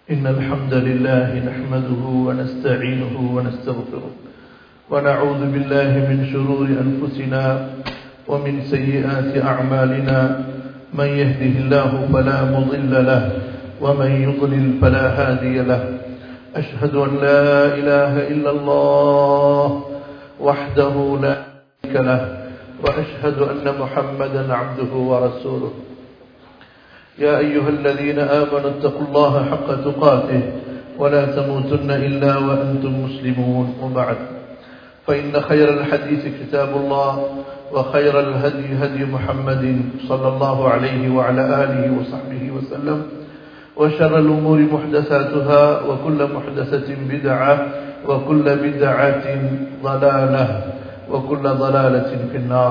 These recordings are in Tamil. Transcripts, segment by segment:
إن الحمد لله نحمده ونستعينه ونستغفره ونعوذ بالله من شرور أنفسنا ومن سيئات أعمالنا من يهده الله فلا مضل له ومن يضلل فلا هادي له أشهد أن لا إله إلا الله وحده لا شريك له وأشهد أن محمدا عبده ورسوله يا أيها الذين آمنوا اتقوا الله حق تقاته ولا تموتن إلا وأنتم مسلمون وبعد فإن خير الحديث كتاب الله وخير الهدي هدي محمد صلى الله عليه وعلى آله وصحبه وسلم وشر الأمور محدثاتها وكل محدثة بدعة وكل بدعة ضلالة وكل ضلالة في النار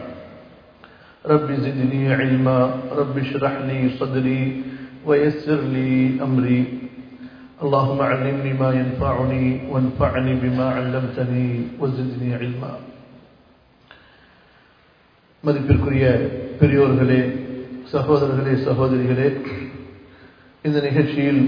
رب زدني علما رب اشرح لي صدري ويسر لي أمري اللهم علمني ما ينفعني وانفعني بما علمتني وزدني علما மதிப்பிற்குரிய பெரியோர்களே சகோதரர்களே சகோதரிகளே இந்த நிகழ்ச்சியில்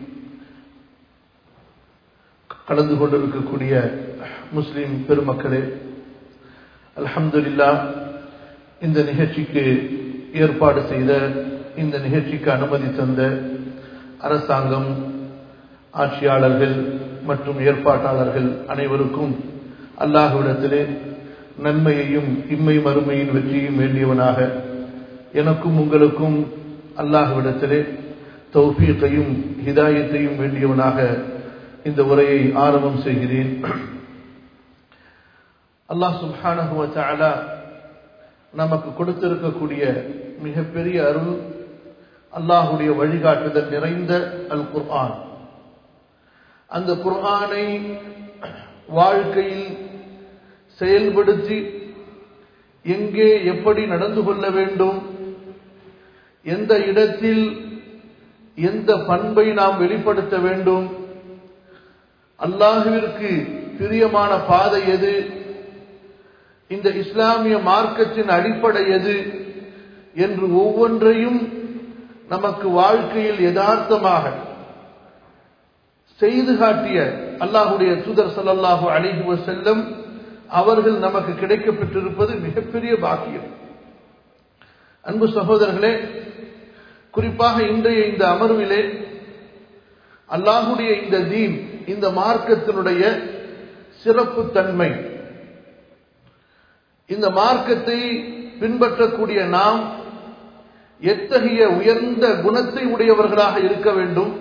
கலந்து கொண்டிருக்கக்கூடிய முஸ்லிம் பெருமக்களே அல்ஹம்துலில்லா இந்த நிகழ்ச்சிக்கு ஏற்பாடு செய்த இந்த நிகழ்ச்சிக்கு அனுமதி தந்த அரசாங்கம் ஆட்சியாளர்கள் மற்றும் ஏற்பாட்டாளர்கள் அனைவருக்கும் அல்லாஹுவிடத்திலே நன்மையையும் இம்மை மறுமையின் வெற்றியும் வேண்டியவனாக எனக்கும் உங்களுக்கும் அல்லாஹுவிடத்திலே தௌஃபீக்கையும் ஹிதாயத்தையும் வேண்டியவனாக இந்த உரையை ஆரம்பம் செய்கிறேன் அல்லாஹ் சுல்ஹானஹுவ தஆலா நமக்கு கொடுத்திருக்கக்கூடிய மிகப்பெரிய அருள் அல்லாஹுடைய வழிகாட்டுதல் நிறைந்த அல் குர்ஆன் அந்த குர்ஆனை வாழ்க்கையில் செயல்படுத்தி எங்கே எப்படி நடந்து கொள்ள வேண்டும் எந்த இடத்தில் எந்த பண்பை நாம் வெளிப்படுத்த வேண்டும் அல்லாஹுவிற்கு பிரியமான பாதை எது இந்த இஸ்லாமிய மார்க்கத்தின் அடிப்படை எது என்று ஒவ்வொன்றையும் நமக்கு வாழ்க்கையில் யதார்த்தமாக செய்து காட்டிய அல்லாஹுடைய தூதர் சல்லாஹூ அலிஹி செல்லம் அவர்கள் நமக்கு கிடைக்கப்பட்டிருப்பது மிகப்பெரிய பாக்கியம் அன்பு சகோதரர்களே குறிப்பாக இன்றைய இந்த அமர்விலே அல்லாஹுடைய இந்த தீன் இந்த மார்க்கத்தினுடைய சிறப்பு தன்மை இந்த மார்க்கத்தை பின்பற்றக்கூடிய நாம் எத்தகைய உயர்ந்த குணத்தை உடையவர்களாக இருக்க வேண்டும்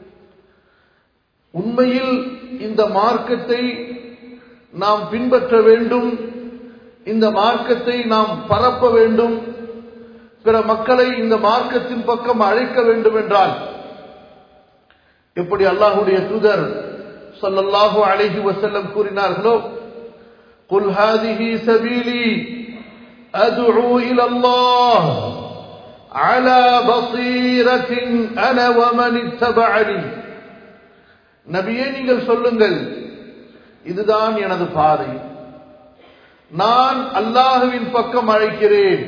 உண்மையில் இந்த மார்க்கத்தை நாம் பின்பற்ற வேண்டும் இந்த மார்க்கத்தை நாம் பரப்ப வேண்டும் பிற மக்களை இந்த மார்க்கத்தின் பக்கம் அழைக்க வேண்டும் என்றால் எப்படி அல்லாஹுடைய தூதர் சொல்லல்லாஹு அழகி வசல்லம் கூறினார்களோ قل هذه سبيلي أدعو إلى الله على بصيرة أنا ومن اتبعني நபியே நீங்கள் சொல்லுங்கள் இதுதான் எனது பாதை நான் அல்லாஹுவின் பக்கம் அழைக்கிறேன்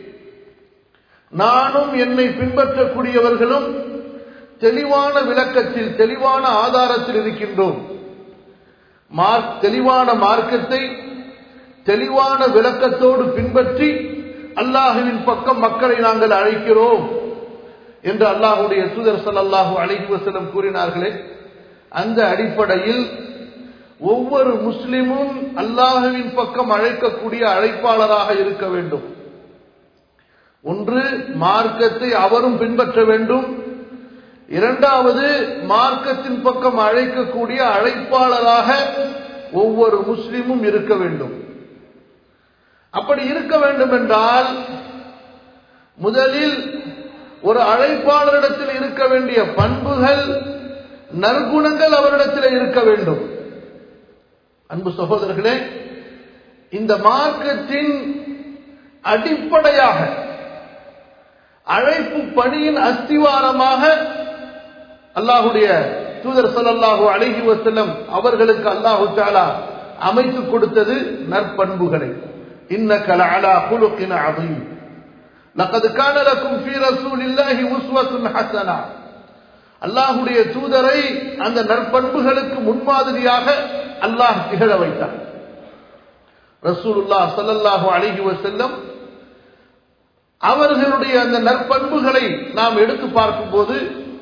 நானும் என்னை பின்பற்றக்கூடியவர்களும் தெளிவான விளக்கத்தில் தெளிவான ஆதாரத்தில் இருக்கின்றோம் தெளிவான மார்க்கத்தை தெளிவான விளக்கத்தோடு பின்பற்றி அல்லாஹுவின் பக்கம் மக்களை நாங்கள் அழைக்கிறோம் என்று அல்லாஹுடைய தூதர் சல்லாஹூ அழைக்கு வசலம் கூறினார்களே அந்த அடிப்படையில் ஒவ்வொரு முஸ்லிமும் அல்லாஹுவின் பக்கம் அழைக்கக்கூடிய அழைப்பாளராக இருக்க வேண்டும் ஒன்று மார்க்கத்தை அவரும் பின்பற்ற வேண்டும் இரண்டாவது மார்க்கத்தின் பக்கம் அழைக்கக்கூடிய அழைப்பாளராக ஒவ்வொரு முஸ்லிமும் இருக்க வேண்டும் அப்படி இருக்க வேண்டும் என்றால் முதலில் ஒரு அழைப்பாளரிடத்தில் இருக்க வேண்டிய பண்புகள் நற்குணங்கள் அவரிடத்தில் இருக்க வேண்டும் அன்பு சகோதரர்களே இந்த மார்க்கத்தின் அடிப்படையாக அழைப்பு பணியின் அஸ்திவாரமாக அல்லாஹுடைய தூதர் சல்லாஹூ அழகி வசல்லம் அவர்களுக்கு அல்லாஹு தாலா அமைத்து கொடுத்தது நற்பண்புகளை இன்னக லஅலா குலுகின் அதீம் لقد كان لكم في رسول الله أسوة حسنة அல்லாஹுடைய தூதரை அந்த நற்பண்புகளுக்கு முன்மாதிரியாக அல்லாஹ் திகழ வைத்தார் ரசூலுல்லா சல்லல்லாஹு அலைஹி வஸல்லம் அவர்களுடைய அந்த நற்பண்புகளை நாம் எடுத்து பார்க்கும்போது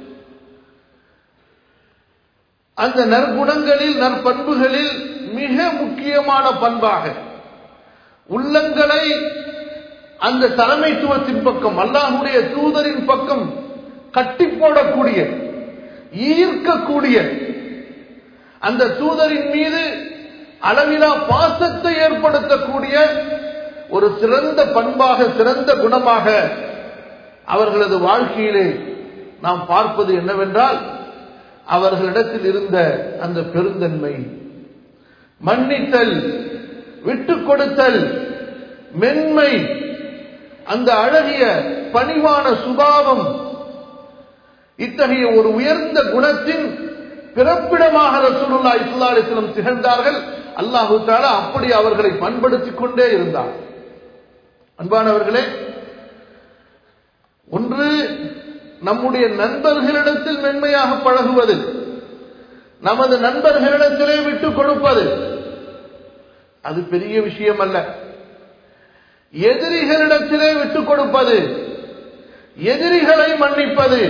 அந்த நற்குணங்களில் நற்பண்புகளில் மிக முக்கியமான பண்பாக உள்ளங்களை அந்த தலைமைத்துவத்தின் பக்கம் அல்லாஹுடைய தூதரின் பக்கம் கட்டி போடக்கூடிய ஈர்க்கக்கூடிய அந்த தூதரின் மீது அளவிலா பாசத்தை ஏற்படுத்தக்கூடிய ஒரு சிறந்த பண்பாக சிறந்த குணமாக அவர்களது வாழ்க்கையிலே நாம் பார்ப்பது என்னவென்றால் அவர்களிடத்தில் இருந்த அந்த பெருந்தன்மை மன்னித்தல் விட்டு கொடுத்தல் மென்மை அந்த அழகிய பணிவான சுபாவம் இத்தகைய ஒரு உயர்ந்த குணத்தின் பிறப்பிடமாக ரசூலுல்லா இஸ்லா அலிஸ்லம் திகழ்ந்தார்கள் அல்லாஹு தாலா அப்படி அவர்களை பண்படுத்திக் கொண்டே இருந்தார் அன்பானவர்களே ஒன்று நம்முடைய நண்பர்களிடத்தில் மென்மையாக பழகுவது நமது நண்பர்களிடத்திலே விட்டுக் கொடுப்பது அது பெரிய விஷயம் அல்ல எதிரிகளிடத்திலே விட்டுக் கொடுப்பது எதிரிகளை மன்னிப்பது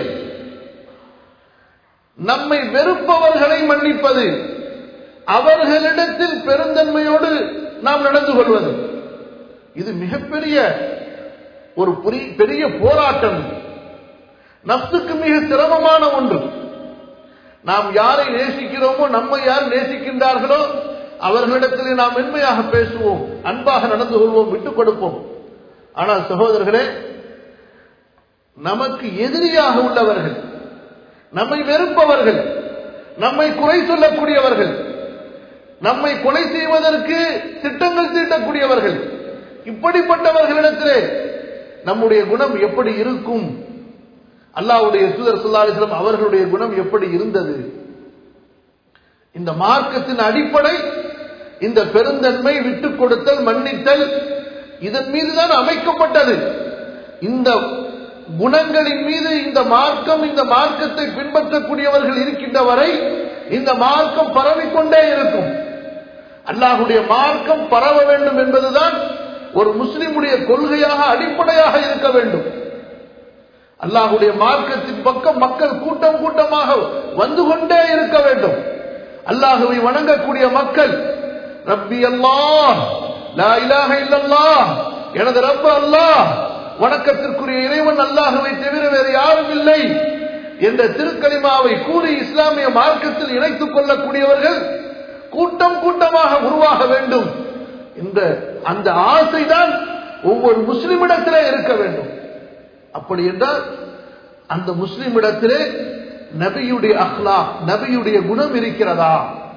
நம்மை வெறுப்பவர்களை மன்னிப்பது அவர்களிடத்தில் பெருந்தன்மையோடு நாம் நடந்து கொள்வது இது மிகப்பெரிய ஒரு பெரிய போராட்டம் நப்சுக்கு மிக சிரமமான ஒன்று நாம் யாரை நேசிக்கிறோமோ நம்மை யார் நேசிக்கின்றார்களோ அவர்களிடத்திலே நாம் மென்மையாக பேசுவோம் அன்பாக நடந்து கொள்வோம் விட்டுக் கொடுப்போம் ஆனால் சகோதரர்களே நமக்கு எதிரியாக உள்ளவர்கள் நம்மை வெறுப்பவர்கள் நம்மை குறை சொல்லக்கூடியவர்கள் நம்மை கொலை செய்வதற்கு திட்டங்கள் தீட்டக்கூடியவர்கள் இப்படிப்பட்டவர்களிடத்திலே நம்முடைய குணம் எப்படி இருக்கும் அல்லாவுடைய தூதர் சொல்லாலிஸ்லம் அவர்களுடைய குணம் எப்படி இருந்தது இந்த மார்க்கத்தின் அடிப்படை இந்த பெருந்தன்மை விட்டுக் கொடுத்தல் மன்னித்தல் இதன் மீதுதான் அமைக்கப்பட்டது இந்த குணங்களின் மீது இந்த மார்க்கம் இந்த மார்க்கத்தை பின்பற்றக்கூடியவர்கள் இருக்கின்ற வரை இந்த மார்க்கம் பரவிக்கொண்டே இருக்கும் அல்லாஹுடைய மார்க்கம் பரவ வேண்டும் என்பதுதான் ஒரு முஸ்லிமுடைய கொள்கையாக அடிப்படையாக இருக்க வேண்டும் அல்லாஹுடைய மார்க்கத்தின் பக்கம் மக்கள் கூட்டம் கூட்டமாக வந்து கொண்டே இருக்க வேண்டும் அல்லாஹுவை வணங்கக்கூடிய மக்கள் ரப்பி அல்லாஹ் லா இலாஹ இல்லல்லாஹ் எனது ரப்ப அல்லாஹ் வணக்கத்திற்குரிய இறைவன் அல்லாஹுவை தவிர வேறு யாரும் இல்லை என்ற திருக்கலிமாவை கூறி இஸ்லாமிய மார்க்கத்தில் இணைத்துக் கொள்ளக்கூடியவர்கள் கூட்டம் கூட்டமாக உருவாக வேண்டும் என்ற அந்த ஆசைதான் ஒவ்வொரு முஸ்லிமிடத்திலே இருக்க வேண்டும் அப்படி என்றால் அந்த முஸ்லிமிடத்திலே நபியுடைய அஹ்லா நபியுடைய குணம் இருக்கிறதா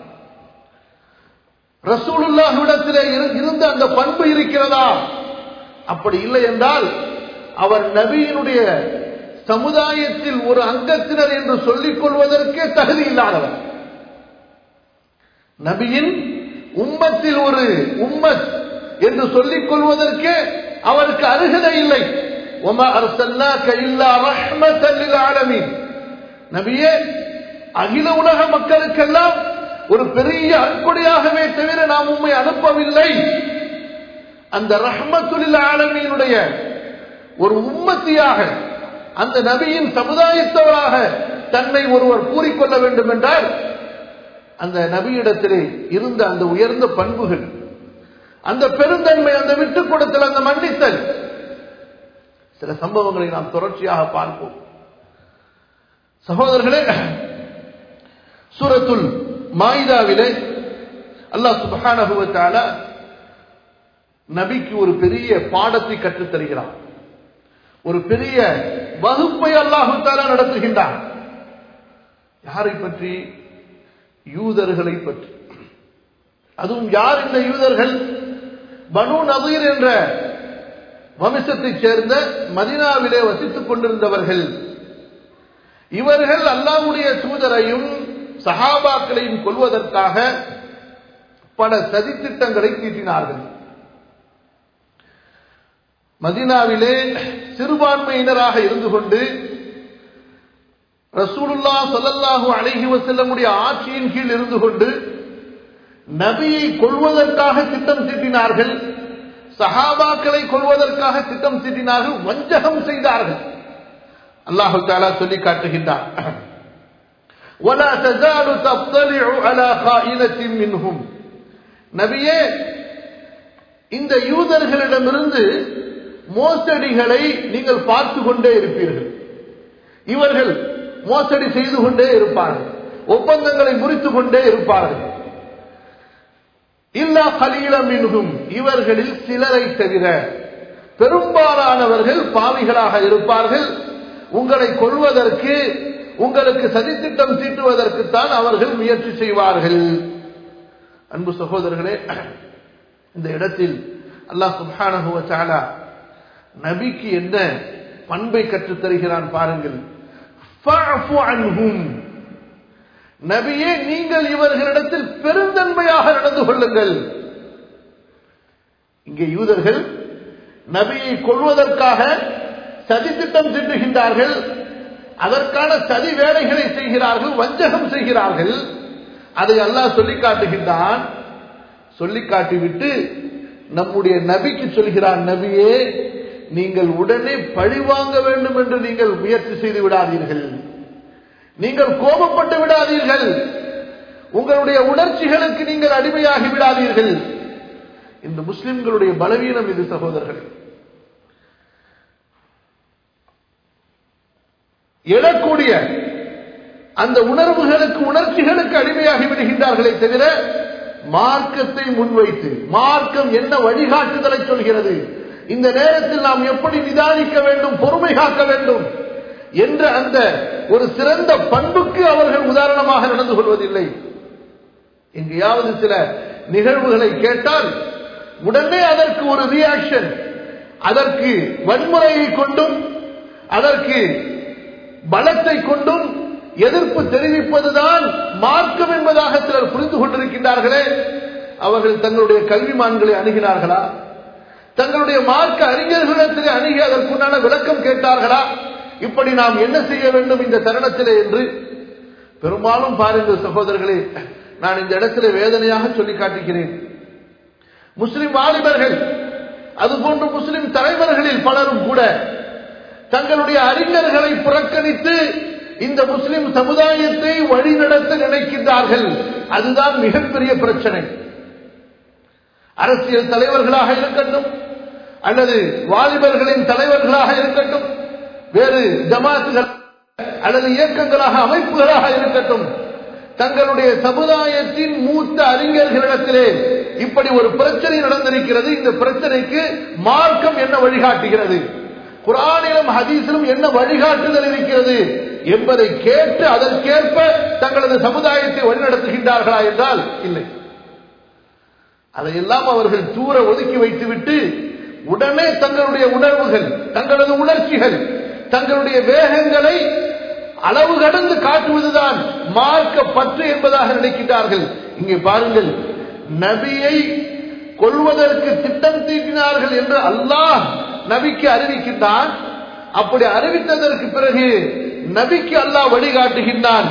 ரசூலுல்லாஹிடத்திலே இருந்த அந்த பண்பு இருக்கிறதா அப்படி இல்லை என்றால் அவர் நபியினுடைய சமுதாயத்தில் ஒரு அங்கத்தினர் என்று சொல்லிக் கொள்வதற்கே தகுதி இல்லாதவர் நபியின் உம்மத்தில் ஒரு உம்மத் என்று சொல்லிக் கொள்வதற்கே அவருக்கு அருகதை இல்லை நபியே அகில உலக மக்களுக்கெல்லாம் ஒரு பெரிய அற்கொடையாகவே தவிர நாம் உண்மை அனுப்பவில்லை அந்த ரஹமத்துலில் ஆலமியினுடைய ஒரு உம்மத்தியாக அந்த நபியின் சமுதாயத்தவராக தன்னை ஒருவர் கூறிக்கொள்ள வேண்டும் என்றால் அந்த நபியிடத்திலே இருந்த அந்த உயர்ந்த பண்புகள் அந்த பெருந்தன்மை அந்த விட்டுக் கொடுத்தல் அந்த மன்னித்தல் சில சம்பவங்களை நாம் தொடர்ச்சியாக பார்ப்போம் சகோதரர்களே சூரத்துல் மாயிதாவிலே அல்லாஹ் சுபஹானஹுவத்தால நபிக்கு ஒரு பெரிய பாடத்தை கற்றுத் தருகிறான் ஒரு பெரிய வகுப்பை அல்லாஹு தாலா நடத்துகின்றான் யாரை பற்றி யூதர்களை பற்றி அதுவும் யார் இந்த யூதர்கள் பனு நதீர் என்ற வம்சத்தைச் சேர்ந்த மதினாவிலே வசித்துக் கொண்டிருந்தவர்கள் இவர்கள் அல்லாவுடைய தூதரையும் சஹாபாக்களையும் கொள்வதற்காக பல சதித்திட்டங்களை தீட்டினார்கள் மதினாவிலே சிறுபான்மையினராக இருந்து கொண்டு ரசூலுல்லா ஸல்லல்லாஹு அலைஹி வஸல்லமுடைய ஆட்சியின் கீழ் இருந்து கொண்டு நபியை கொள்வதற்காக திட்டம் தீட்டினார்கள் சஹாபாக்களை கொள்வதற்காக திட்டம் தீட்டினார்கள் வஞ்சகம் செய்தார்கள் அல்லாஹு தாலா சொல்லி காட்டுகின்றார் ولا تزال تطلع على خائنة منهم நபியே இந்த யூதர்களிடமிருந்து மோசடிகளை நீங்கள் பார்த்து கொண்டே இருப்பீர்கள் இவர்கள் மோசடி செய்து கொண்டே இருப்பார்கள் ஒப்பந்தங்களை முறித்துக் கொண்டே இருப்பார்கள் இல்லா கலீல மின்ஹும் இவர்களில் சிலரை தவிர பெரும்பாலானவர்கள் பாவிகளாக இருப்பார்கள் உங்களை கொள்வதற்கு உங்களுக்கு சதித்திட்டம் தீட்டுவதற்குத்தான் அவர்கள் முயற்சி செய்வார்கள் அன்பு சகோதரர்களே இந்த இடத்தில் அல்லாஹ் சுப்ஹானஹு வ தஆலா நபிக்கு என்ன பண்பை கற்றுத் தருகிறான் பாருங்கள் ஃபஅஃபு அன்ஹும் நபியே நீங்கள் இவர்களிடத்தில் பெருந்தன்மையாக நடந்து கொள்ளுங்கள் இங்கே யூதர்கள் நபியை கொள்வதற்காக சதித்திட்டம் திட்டுகின்றார்கள் அதற்கான சதி வேலைகளை செய்கிறார்கள் வஞ்சகம் செய்கிறார்கள் அதை அல்லாஹ் சொல்லி காட்டுகின்றான் சொல்லி காட்டிவிட்டு நம்முடைய நபிக்கு சொல்கிறான் நபியே நீங்கள் உடனே பழி வாங்க வேண்டும் என்று நீங்கள் முயற்சி செய்து விடாதீர்கள் நீங்கள் கோபப்பட்டு விடாதீர்கள் உங்களுடைய உணர்ச்சிகளுக்கு நீங்கள் அடிமையாகி விடாதீர்கள் இந்த முஸ்லிம்களுடைய பலவீனம் இது சகோதரர்கள் எழக்கூடிய அந்த உணர்வுகளுக்கு உணர்ச்சிகளுக்கு அடிமையாகி விடுகின்றார்களே தவிர மார்க்கத்தை முன்வைத்து மார்க்கம் என்ன வழிகாட்டுதலை சொல்கிறது இந்த நேரத்தில் நாம் எப்படி நிதானிக்க வேண்டும் பொறுமை காக்க வேண்டும் என்ற அந்த ஒரு சிறந்த பண்புக்கு அவர்கள் உதாரணமாக நடந்து கொள்வதில்லை எங்கேயாவது சில நிகழ்வுகளை கேட்டால் உடனே அதற்கு ஒரு ரியாக்ஷன் அதற்கு வன்முறையை கொண்டும் அதற்கு பலத்தை கொண்டும் எதிர்ப்பு தெரிவிப்பதுதான் மார்க்கம் என்பதாக சிலர் புரிந்து கொண்டிருக்கின்றார்களே அவர்கள் தங்களுடைய கல்விமான்களை அணுகினார்களா தங்களுடைய மார்க்க அறிஞர்களிடத்திலே அணுகி அதற்குண்டான விளக்கம் கேட்டார்களா இப்படி நாம் என்ன செய்ய வேண்டும் இந்த தருணத்திலே என்று பெரும்பாலும் பாருங்கள் சகோதரர்களே நான் இந்த இடத்திலே வேதனையாக சொல்லி காட்டுகிறேன் முஸ்லிம் வாலிபர்கள் அதுபோன்று முஸ்லிம் தலைவர்களில் பலரும் கூட தங்களுடைய அறிஞர்களை புறக்கணித்து இந்த முஸ்லிம் சமுதாயத்தை வழிநடத்த நினைக்கின்றார்கள் அதுதான் மிகப்பெரிய பிரச்சனை அரசியல் தலைவர்களாக இருக்கட்டும் அல்லது வாலிபர்களின் தலைவர்களாக இருக்கட்டும் வேறு ஜமாத்துகள் அல்லது இயக்கங்களாக அமைப்புகளாக இருக்கட்டும் தங்களுடைய சமுதாயத்தின் மூத்த அறிஞர்களிடத்திலே இப்படி ஒரு பிரச்சனை நடந்திருக்கிறது இந்த பிரச்சனைக்கு மார்க்கம் என்ன வழிகாட்டுகிறது குரானிலும் ஹதீஸிலும் என்ன வழிகாட்டுதல் இருக்கிறது என்பதை கேட்டு அதற்கேற்ப தங்களது சமுதாயத்தை வழிநடத்துகின்றார்களா என்றால் இல்லை அதையெல்லாம் அவர்கள் தூர ஒதுக்கி வைத்துவிட்டு உடனே தங்களுடைய உணர்வுகள் தங்களது உணர்ச்சிகள் தங்களுடைய வேகங்களை அளவு கடந்து காட்டுவதுதான் மார்க்க பற்று என்பதாக நினைக்கின்றார்கள் இங்கே பாருங்கள் நபியை கொள்வதற்கு திட்டம் தீட்டினார்கள் என்று அல்லாஹ் நபிக்கு அறிவிக்கின்றான் அப்படி அறிவித்ததற்கு பிறகு நபிக்கு அல்லாஹ் வழிகாட்டுகின்றான்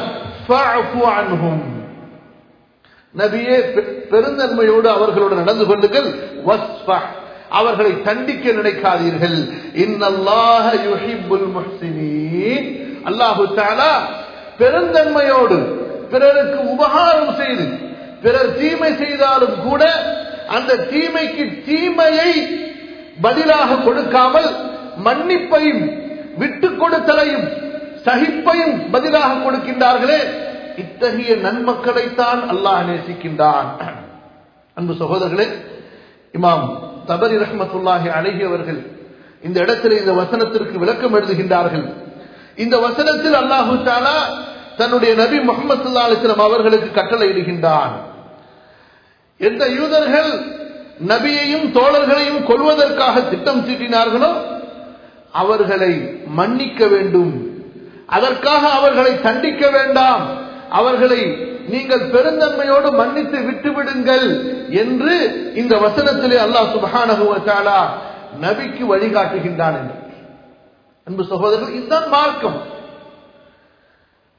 நபியே பெருந்தன்மையோடு அவர்களோடு நடந்து கொள்ளுங்கள் அவர்களை தண்டிக்க நினைக்காதீர்கள் இன்னல்லாஹ யுஹிப்புல் முஹ்சினீன் அல்லாஹு தஆலா பெருந்தன்மையோடு பிறருக்கு உபகாரம் செய்து பிறர் தீமை செய்தாலும் கூட அந்த தீமைக்கு தீமையை பதிலாக கொடுக்காமல் மன்னிப்பையும் விட்டு கொடுத்தலையும் சகிப்பையும் பதிலாக கொடுக்கின்றார்களே இத்தகைய நன்மக்களைத்தான் அல்லாஹ் நேசிக்கின்றான் அன்பு சகோதரர்களே இமாம் தபரி ரஹமத்துல்லாஹி அழகி அவர்கள் இந்த இடத்தில் இந்த வசனத்திற்கு விளக்கம் எழுதுகின்றார்கள் இந்த வசனத்தில் அல்லாஹு தாலா தன்னுடைய நபி முகமது அலிஸ்லாம் அவர்களுக்கு கட்டளை இடுகின்றான் எந்த யூதர்கள் நபியையும் தோழர்களையும் கொள்வதற்காக திட்டம் தீட்டினார்களோ அவர்களை மன்னிக்க வேண்டும் அதற்காக அவர்களை தண்டிக்க வேண்டாம் அவர்களை நீங்கள் பெருந்தன்மையோடு மன்னித்து விட்டுவிடுங்கள் என்று இந்த வசனத்திலே அல்லாஹ் சுபஹானகுவத்தாலா நபிக்கு வழிகாட்டுகின்றான் என்று அன்பு சகோதரர்கள் இதுதான் மார்க்கம்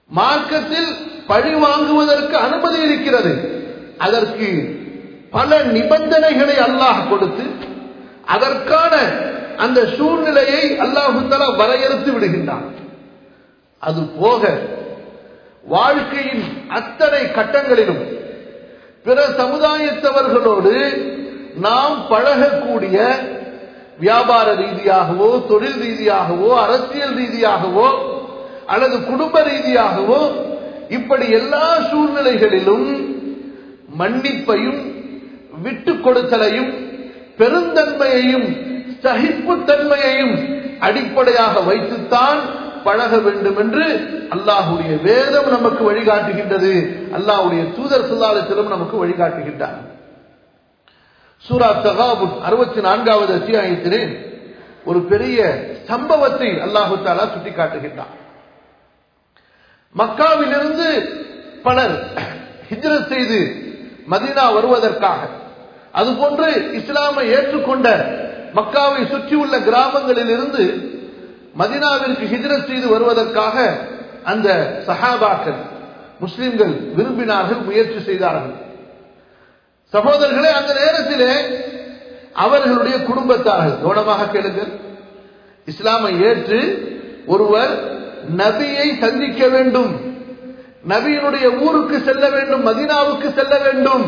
மார்க்கத்தில் பழி வாங்குவதற்கு அனுமதி இருக்கிறது அதற்கு பல நிபந்தனைகளை அல்லாஹ் கொடுத்து அதற்கான அந்த சூழ்நிலையை அல்லாஹு தலா வரையறுத்து விடுகின்றான் அது போக வாழ்க்கையின் அத்தனை கட்டங்களிலும் பிற சமுதாயத்தவர்களோடு நாம் பழகக்கூடிய வியாபார ரீதியாகவோ தொழில் ரீதியாகவோ அரசியல் ரீதியாகவோ அல்லது குடும்ப ரீதியாகவோ இப்படி எல்லா சூழ்நிலைகளிலும் மன்னிப்பையும் விட்டு கொடுத்தலையும் பெருந்தன்மையையும் சகிப்புத்தன்மையையும் அடிப்படையாக வைத்துத்தான் பழக வேண்டும் என்று அல்லாஹுடைய வேதம் நமக்கு வழிகாட்டுகின்றது அல்லாஹுடைய தூதர் சொல்லாலத்திலும் நமக்கு வழிகாட்டுகின்றார் சூரா தகாபுட் அறுபத்தி நான்காவது அத்தியாயத்திலே ஒரு பெரிய சம்பவத்தை அல்லாஹு தாலா சுட்டிக்காட்டுகின்றான் மக்காவிலிருந்து பலர் ஹிஜ்ரத் செய்து மதீனா வருவதற்காக அதுபோன்று இஸ்லாமை ஏற்றுக்கொண்ட மக்காவை சுற்றியுள்ள கிராமங்களில் இருந்து மதினாவிற்கு ஹிஜ்ரத் செய்து வருவதற்காக அந்த சஹாபாக்கள் முஸ்லிம்கள் விரும்பினார்கள் முயற்சி செய்தார்கள் சகோதரர்களே அந்த நேரத்திலே அவர்களுடைய குடும்பத்தார்கள் கவனமாக கேளுங்கள் இஸ்லாமை ஏற்று ஒருவர் நபியை சந்திக்க வேண்டும் நபியினுடைய ஊருக்கு செல்ல வேண்டும் மதினாவுக்கு செல்ல வேண்டும்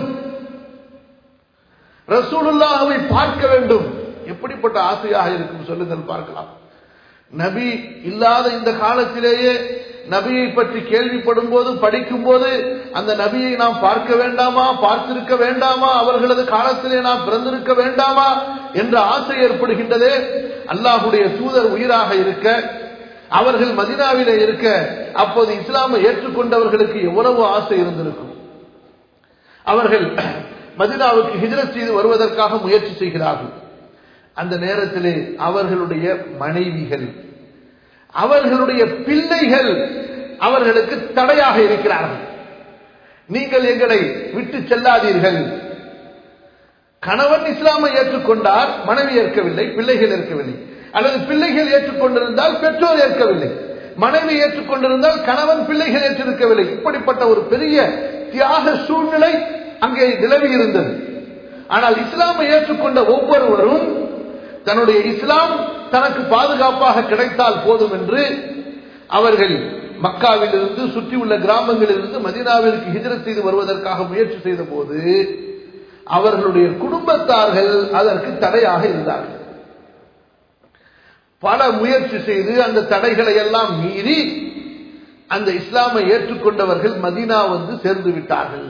ரசூலுல்லாஹவை பார்க்க வேண்டும் எப்படிப்பட்ட ஆசையாக இருக்கும் சொல்லுங்கள் பார்க்கலாம் நபி இல்லாத இந்த காலத்திலேயே நபியை பற்றி கேள்விப்படும் போது படிக்கும் போது அந்த நபியை நாம் பார்க்க வேண்டாமா பார்த்திருக்க வேண்டாமா அவர்களது காலத்திலே நாம் பிறந்திருக்க வேண்டாமா என்ற ஆசை ஏற்படுகின்றதே அல்லாஹுடைய தூதர் உயிராக இருக்க அவர்கள் மதினாவிலே இருக்க அப்போது இஸ்லாமை ஏற்றுக்கொண்டவர்களுக்கு எவ்வளவு ஆசை இருந்திருக்கும் அவர்கள் மதினாவுக்கு ஹிஜரத் செய்து வருவதற்காக முயற்சி செய்கிறார்கள் அந்த நேரத்திலே அவர்களுடைய மனைவிகள் அவர்களுடைய பிள்ளைகள் அவர்களுக்கு தடையாக இருக்கிறார்கள் நீங்கள் எங்களை விட்டு செல்லாதீர்கள் கணவன் இஸ்லாமை ஏற்றுக்கொண்டார் மனைவி ஏற்கவில்லை பிள்ளைகள் ஏற்கவில்லை அல்லது பிள்ளைகள் ஏற்றுக்கொண்டிருந்தால் பெற்றோர் ஏற்கவில்லை மனைவி ஏற்றுக்கொண்டிருந்தால் கணவன் பிள்ளைகள் ஏற்றிருக்கவில்லை இப்படிப்பட்ட ஒரு பெரிய தியாக சூழ்நிலை அங்கே நிலவி இருந்தது ஆனால் இஸ்லாமை ஏற்றுக்கொண்ட ஒவ்வொருவரும் தன்னுடைய இஸ்லாம் தனக்கு பாதுகாப்பாக கிடைத்தால் போதும் என்று அவர்கள் மக்காவிலிருந்து சுற்றியுள்ள கிராமங்களிலிருந்து மதினாவிற்கு ஹிஜரத் செய்து வருவதற்காக முயற்சி செய்த போது அவர்களுடைய குடும்பத்தார்கள் அதற்கு தடையாக இருந்தார்கள் பல முயற்சி செய்து அந்த தடைகளை எல்லாம் மீறி அந்த இஸ்லாமை ஏற்றுக்கொண்டவர்கள் மதீனா வந்து சேர்ந்து விட்டார்கள்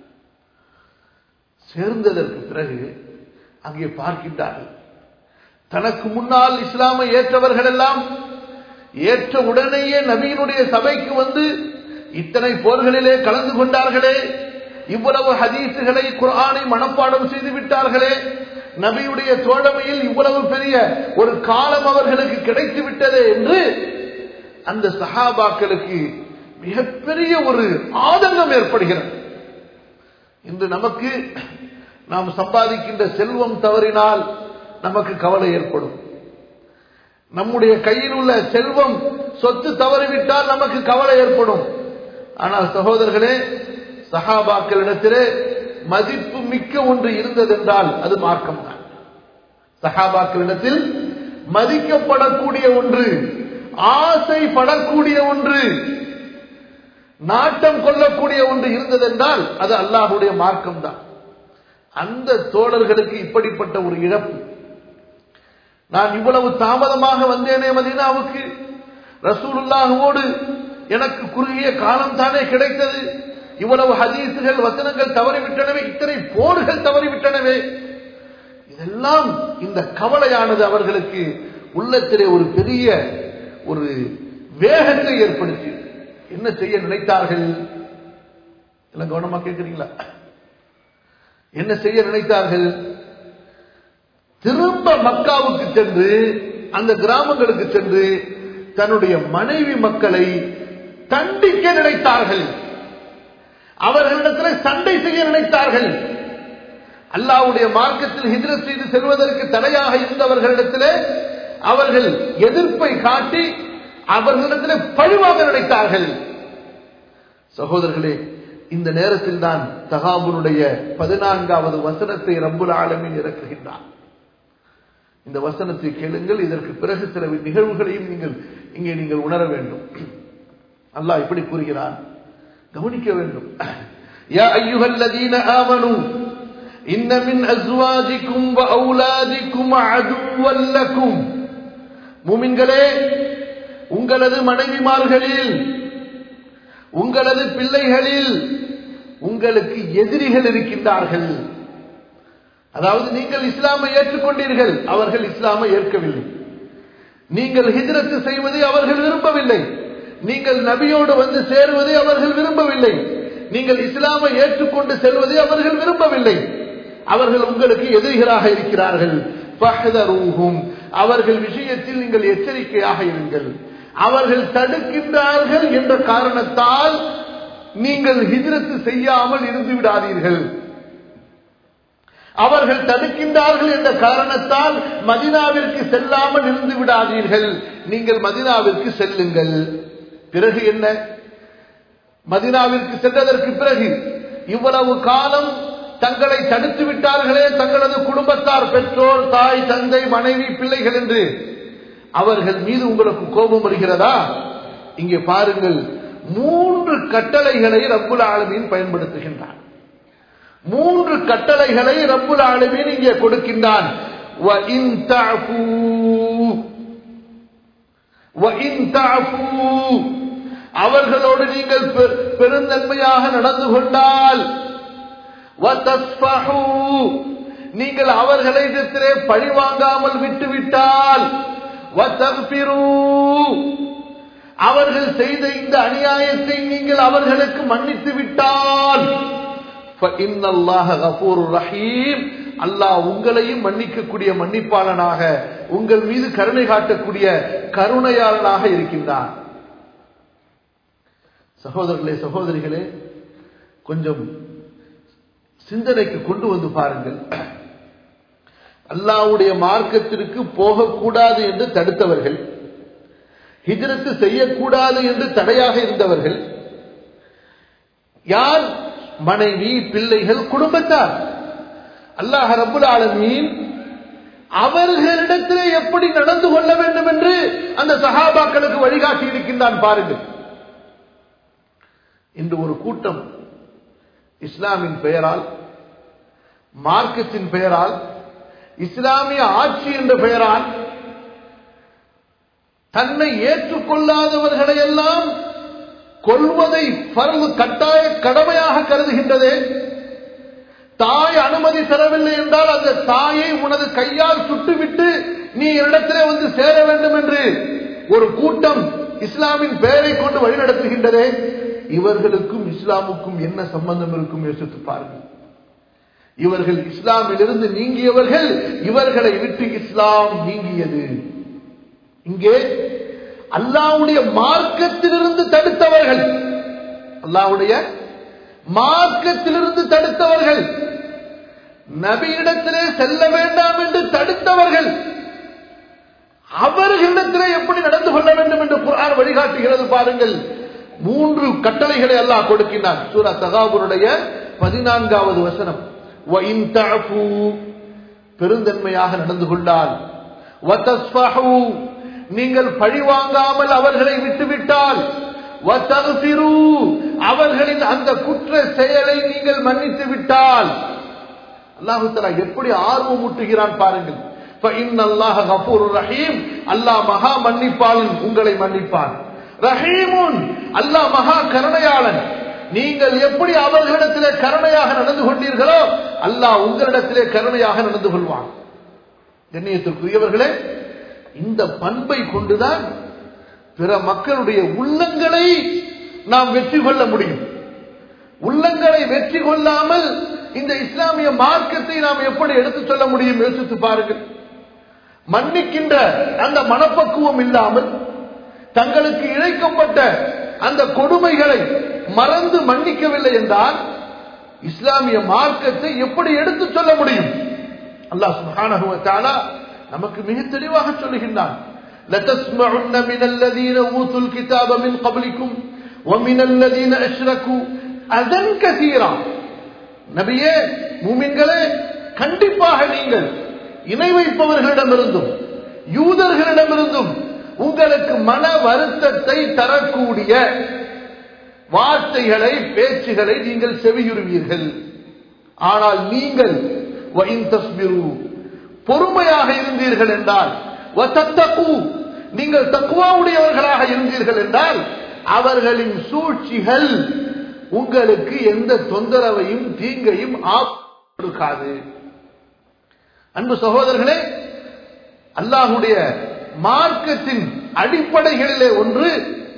சேர்ந்ததற்கு பிறகு அங்கே பார்க்கின்றார்கள் தனக்கு முன்னால் இஸ்லாமை ஏற்றவர்கள் எல்லாம் ஏற்ற உடனேயே நபியினுடைய சபைக்கு வந்து இத்தனை போர்களிலே கலந்து கொண்டார்களே இவ்வளவு ஹதீசுகளை குரானை மனப்பாடம் செய்து விட்டார்களே நபியுடைய தோழமையில் இவ்வளவு பெரிய ஒரு காலம் அவர்களுக்கு கிடைத்து விட்டதே என்று அந்த சஹாபாக்களுக்கு மிகப்பெரிய ஒரு ஆதங்கம் ஏற்படுகிறது இன்று நமக்கு நாம் சம்பாதிக்கின்ற செல்வம் தவறினால் நமக்கு கவலை ஏற்படும் நம்முடைய கையில் உள்ள செல்வம் சொத்து தவறிவிட்டால் நமக்கு கவலை ஏற்படும் ஆனால் சகோதரர்களே சஹாபாக்களிடத்திலே மதிப்பு மிக்க ஒன்று இருந்ததென்றால் அது மார்க்கம் தான் சஹாபாக்களிடத்தில் மதிக்கப்படக்கூடிய ஒன்று ஆசைப்படக்கூடிய ஒன்று நாட்டம் கொள்ளக்கூடிய ஒன்று இருந்ததென்றால் அது அல்லாஹுடைய மார்க்கம் தான் அந்த தோழர்களுக்கு இப்படிப்பட்ட ஒரு இழப்பு நான் இவ்வளவு தாமதமாக வந்தேனே மதீனாவுக்கு ரசூலுல்லாஹுவோடு எனக்கு குறுகிய காலம் தானே கிடைத்தது இவ்வளவு ஹதீசுகள் வசனங்கள் தவறிவிட்டனவே இத்தனை போர்கள் தவறிவிட்டனவே இதெல்லாம் இந்த கவலையானது அவர்களுக்கு உள்ளத்திலே ஒரு பெரிய ஒரு வேகத்தை ஏற்படுத்தி என்ன செய்ய நினைத்தார்கள் எல்லாம் கவனமா கேட்கிறீங்களா என்ன செய்ய நினைத்தார்கள் திரும்ப மக்காவுக்கு சென்று அந்த கிராமங்களுக்கு சென்று தன்னுடைய மனைவி மக்களை தண்டிக்க நினைத்தார்கள் அவர்களிடத்தில் சண்டை செய்ய நினைத்தார்கள் அல்லாவுடைய மார்க்கத்தில் ஹிஜ்ரத் செய்து செல்வதற்கு தடையாக இருந்தவர்களிடத்திலே அவர்கள் எதிர்ப்பை காட்டி அவர்களிடத்தில் பழிவாங்க நினைத்தார்கள் சகோதரர்களே இந்த நேரத்தில் தான் தகாபுனுடைய பதினான்காவது வசனத்தை ரப்புல் ஆலமின் இறக்குகின்றார் இந்த வசனத்தை கேளுங்கள் இதற்கு பிறகு சில நிகழ்வுகளையும் நீங்கள் இங்கே நீங்கள் உணர வேண்டும் அல்லாஹ் இப்படி கூறுகிறான் கவனிக்க வேண்டும் யா ஐயுஹல்லதீன ஆமனு இன்ன மின் அஸ்வாஜிக்கும் வ அவுலாதிக்கும் அதுவல் லக்கும் மூமின்களே உங்களது மனைவிமார்களில் உங்களது பிள்ளைகளில் உங்களுக்கு எதிரிகள் இருக்கின்றார்கள் அதாவது நீங்கள் இஸ்லாமை ஏற்றுக்கொண்டீர்கள் அவர்கள் இஸ்லாமை ஏற்கவில்லை நீங்கள் ஹிஜரத்து செய்வதை அவர்கள் விரும்பவில்லை நீங்கள் நபியோடு வந்து சேருவதை அவர்கள் விரும்பவில்லை நீங்கள் இஸ்லாமை ஏற்றுக்கொண்டு செல்வதை அவர்கள் விரும்பவில்லை அவர்கள் உங்களுக்கு எதிரிகளாக இருக்கிறார்கள் அவர்கள் விஷயத்தில் நீங்கள் எச்சரிக்கையாக இருங்கள் அவர்கள் தடுக்கின்றார்கள் என்ற காரணத்தால் நீங்கள் ஹிஜரத்து செய்யாமல் இருந்து விடாதீர்கள் அவர்கள் தடுக்கின்றார்கள் என்ற காரணத்தால் மதினாவிற்கு செல்லாமல் இருந்து விடாதீர்கள் நீங்கள் மதினாவிற்கு செல்லுங்கள் பிறகு என்ன மதினாவிற்கு சென்றதற்கு பிறகு இவ்வளவு காலம் தங்களை தடுத்து விட்டார்களே தங்களது குடும்பத்தார் பெற்றோர் தாய் தந்தை மனைவி பிள்ளைகள் என்று அவர்கள் மீது உங்களுக்கு கோபம் வருகிறதா இங்கே பாருங்கள் மூன்று கட்டளைகளை ரப்புல் ஆலமீன் பயன்படுத்துகின்றான் மூன்று கட்டளைகளை ரப்புல் ஆலமீன் இங்கே கொடுக்கின்றான் அவர்களோடு நீங்கள் பெருந்தன்மையாக நடந்து கொண்டால் நீங்கள் அவர்களிடத்திலே பழிவாங்காமல் விட்டுவிட்டால் அவர்கள் செய்த இந்த அநியாயத்தை நீங்கள் அவர்களுக்கு மன்னித்து விட்டால் ரஹீம் அல்லாஹ் உங்களையும் மன்னிக்கக்கூடிய மன்னிப்பாளனாக உங்கள் மீது கருணை காட்டக்கூடிய கருணையாளனாக இருக்கின்றார் சகோதரர்களே சகோதரிகளே கொஞ்சம் சிந்தனைக்கு கொண்டு வந்து பாருங்கள் அல்லாவுடைய மார்க்கத்திற்கு போகக்கூடாது என்று தடுத்தவர்கள் ஹிஜரத்து செய்யக்கூடாது என்று தடையாக இருந்தவர்கள் யார் மனைவி பிள்ளைகள் குடும்பத்தார் அல்லாஹ் ரபுல் ஆலமீன் அவர்களிடத்திலே எப்படி நடந்து கொள்ள வேண்டும் என்று அந்த சகாபாக்களுக்கு வழிகாட்டி இருக்கின்றான் பாருங்கள் இன்று ஒரு கூட்டம் இஸ்லாமின் பெயரால் மார்க்கத்தின் பெயரால் இஸ்லாமிய ஆட்சி என்ற பெயரால் தன்னை ஏற்றுக்கொள்ளாதவர்களை எல்லாம் கொள்வதை பரவு கட்டாய கடமையாக கருதுகின்றதே தாய் அனுமதி தரவில்லை என்றால் அந்த தாயை உனது கையால் சுட்டுவிட்டு நீ என்னிடத்திலே வந்து சேர வேண்டும் என்று ஒரு கூட்டம் இஸ்லாமின் பெயரை கொண்டு வழிநடத்துகின்றதே இவர்களுக்கும் இஸ்லாமுக்கும் என்ன சம்பந்தம் இருக்கும் யோசித்து பாருங்கள் இவர்கள் இஸ்லாமிலிருந்து நீங்கியவர்கள் இவர்களை விட்டு இஸ்லாம் நீங்கியது இங்கே அல்லாவுடைய மார்க்கத்திலிருந்து தடுத்தவர்கள் அல்லாவுடைய மார்க்கத்திலிருந்து தடுத்தவர்கள் நபியிடத்திலே செல்ல வேண்டாம் என்று தடுத்தவர்கள் அவர்களிடத்திலே எப்படி நடந்து கொள்ள வேண்டும் என்று குரான் வழிகாட்டுகிறது பாருங்கள் மூன்று கட்டளைகளை அல்லாஹ் கொடுக்கின்றான் சூரா தகாபுருடைய பதினான்காவது வசனம் பெருந்தன்மையாக நடந்து கொண்டால் நீங்கள் பழிவாங்காமல் அவர்களை விட்டுவிட்டால் அவர்களின் அந்த குற்ற செயலை நீங்கள் மன்னித்து விட்டால் அல்லாஹு தலா எப்படி ஆர்வம் ஊட்டுகிறான் பாருங்கள் ரஹீம் அல்லாஹ் மகா மன்னிப்பாளன் உங்களை மன்னிப்பான் ரஹீமுன் அல்லாஹ் மகா கருணையாளன் நீங்கள் எப்படி அவர்களிடத்திலே கருணையாக நடந்து கொண்டீர்களோ அல்லாஹ் உங்களிடத்திலே கருணையாக நடந்து கொள்வான் கண்ணியத்திற்குரியவர்களே இந்த பண்பை கொண்டுதான் பிற மக்களுடைய உள்ளங்களை நாம் வெற்றி கொள்ள முடியும் உள்ளங்களை வெற்றி கொள்ளாமல் இந்த இஸ்லாமிய மார்க்கத்தை நாம் எப்படி எடுத்துச் சொல்ல முடியும் யோசித்து பாருங்கள் மன்னிக்கின்ற அந்த மனப்பக்குவம் இல்லாமல் தங்களுக்கு இழைக்கப்பட்ட அந்த கொடுமைகளை மறந்து மன்னிக்கவில்லை என்றால் இஸ்லாமிய மார்க்கத்தை எப்படி எடுத்துச் சொல்ல முடியும் அல்லாஹ் சுப்ஹானஹு வ தஆலா நமக்கு மிக தெளிவாக சொல்லுகின்றான் لتسمعن من الذين اوتوا الكتاب من قبلكم وَمِنَ الَّذِينَ أَشْرَكُوا أَذًى كَثِيرًا நபியே மூமின்களே கண்டிப்பாக நீங்கள் இணை வைப்பவர்களிடமிருந்தும் யூதர்களிடமிருந்தும் உங்களுக்கு மன வருத்தத்தை தரக்கூடிய வார்த்தைகளை பேச்சுகளை நீங்கள் செவியுறுவீர்கள் ஆனால் நீங்கள் وَإِن تَصْبِرُوا பொறுமையாக இருந்தீர்கள் என்றால் وَتَتَّقُوا நீங்கள் தக்குவாவுடையவர்களாக இருந்தீர்கள் என்றால் அவர்களின் சூழ்ச்சிகள் உங்களுக்கு எந்த தொந்தரவையும் தீங்கையும் கொடுக்காது அன்பு சகோதரர்களே அல்லாஹுடைய மார்க்கத்தின் அடிப்படைகளிலே ஒன்று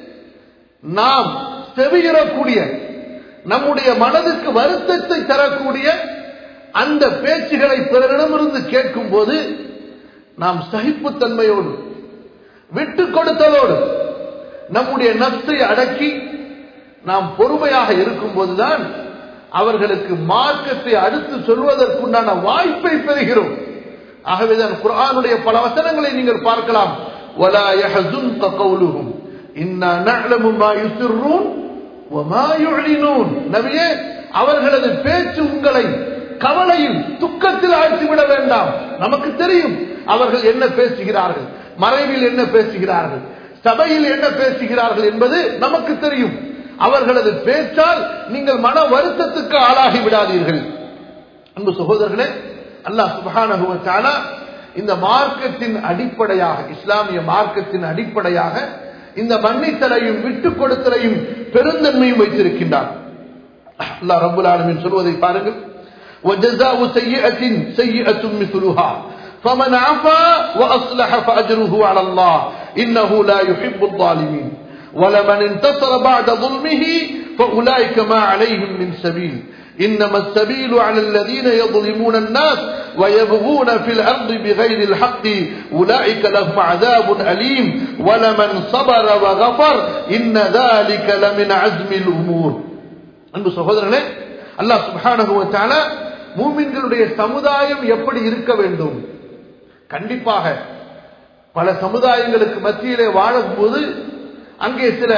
நாம் செவியிடக்கூடிய நம்முடைய மனதுக்கு வருத்தத்தை தரக்கூடிய அந்த பேச்சுகளை பிறரிடமிருந்து கேட்கும் போது நாம் சகிப்புத்தன்மையோடு விட்டு கொடுத்தலோடு நம்முடைய நப்சை அடக்கி நாம் பொறுமையாக இருக்கும் போதுதான் அவர்களுக்கு மார்க்கத்தை அடுத்து சொல்வதற்குண்டான வாய்ப்பை பெறுகிறோம் ஆகவேதான் குர்ஆனுடைய பல வசனங்களை நீங்கள் பார்க்கலாம் وَلَا يَحْزُنْكَ قَوْلُهُمْ إِنَّا نَعْلَمُ مَا يُسِرُّونَ وَمَا يُعْلِنُونَ நபியே அவர்களது பேச்சு உங்களை கவலையில் துக்கத்தில் ஆழ்த்திவிட வேண்டாம் நமக்கு தெரியும் அவர்கள் என்ன பேசுகிறார்கள் மறைவில் என்ன பேசுகிறார்கள் சபையில் என்ன பேசுகிறார்கள் என்பது நமக்கு தெரியும் அவர்களது பேச்சால் நீங்கள் மன வருத்தத்துக்கு ஆளாகி விடாதீர்கள் அன்பு சகோதரர்களே அல்லாஹ் சுபஹானஹுவத்தால இந்த மார்க்கத்தின் அடிப்படையாக இஸ்லாமிய மார்க்கத்தின் அடிப்படையாக இந்த மன்னித்தலையும் விட்டுக் கொடுத்தலையும் பெருந்தன்மையும் வைத்திருக்கின்றார் அல்லாஹ் ரபுல் ஆலமின் சொல்வதை பாருங்கள் وجزاء سيئة سيئة مثلها فمن عفا وأصلح فأجره على الله إنه لا يحب الظالمين ولمن انتصر بعد ظلمه فأولئك ما عليهم من سبيل إنما السبيل على الذين يظلمون الناس ويبغون في الأرض بغير الحق أولئك لهم عذاب أليم ولمن صبر وغفر إن ذلك لمن عزم الأمور அன்பு சகோதரர்களே அல்லாஹ் சுப்ஹானஹு வ தஆலா மூமின்களுடைய சமுதாயம் எப்படி இருக்க வேண்டும் கண்டிப்பாக பல சமுதாயங்களுக்கு மத்தியிலே வாழும்போது அங்கே சில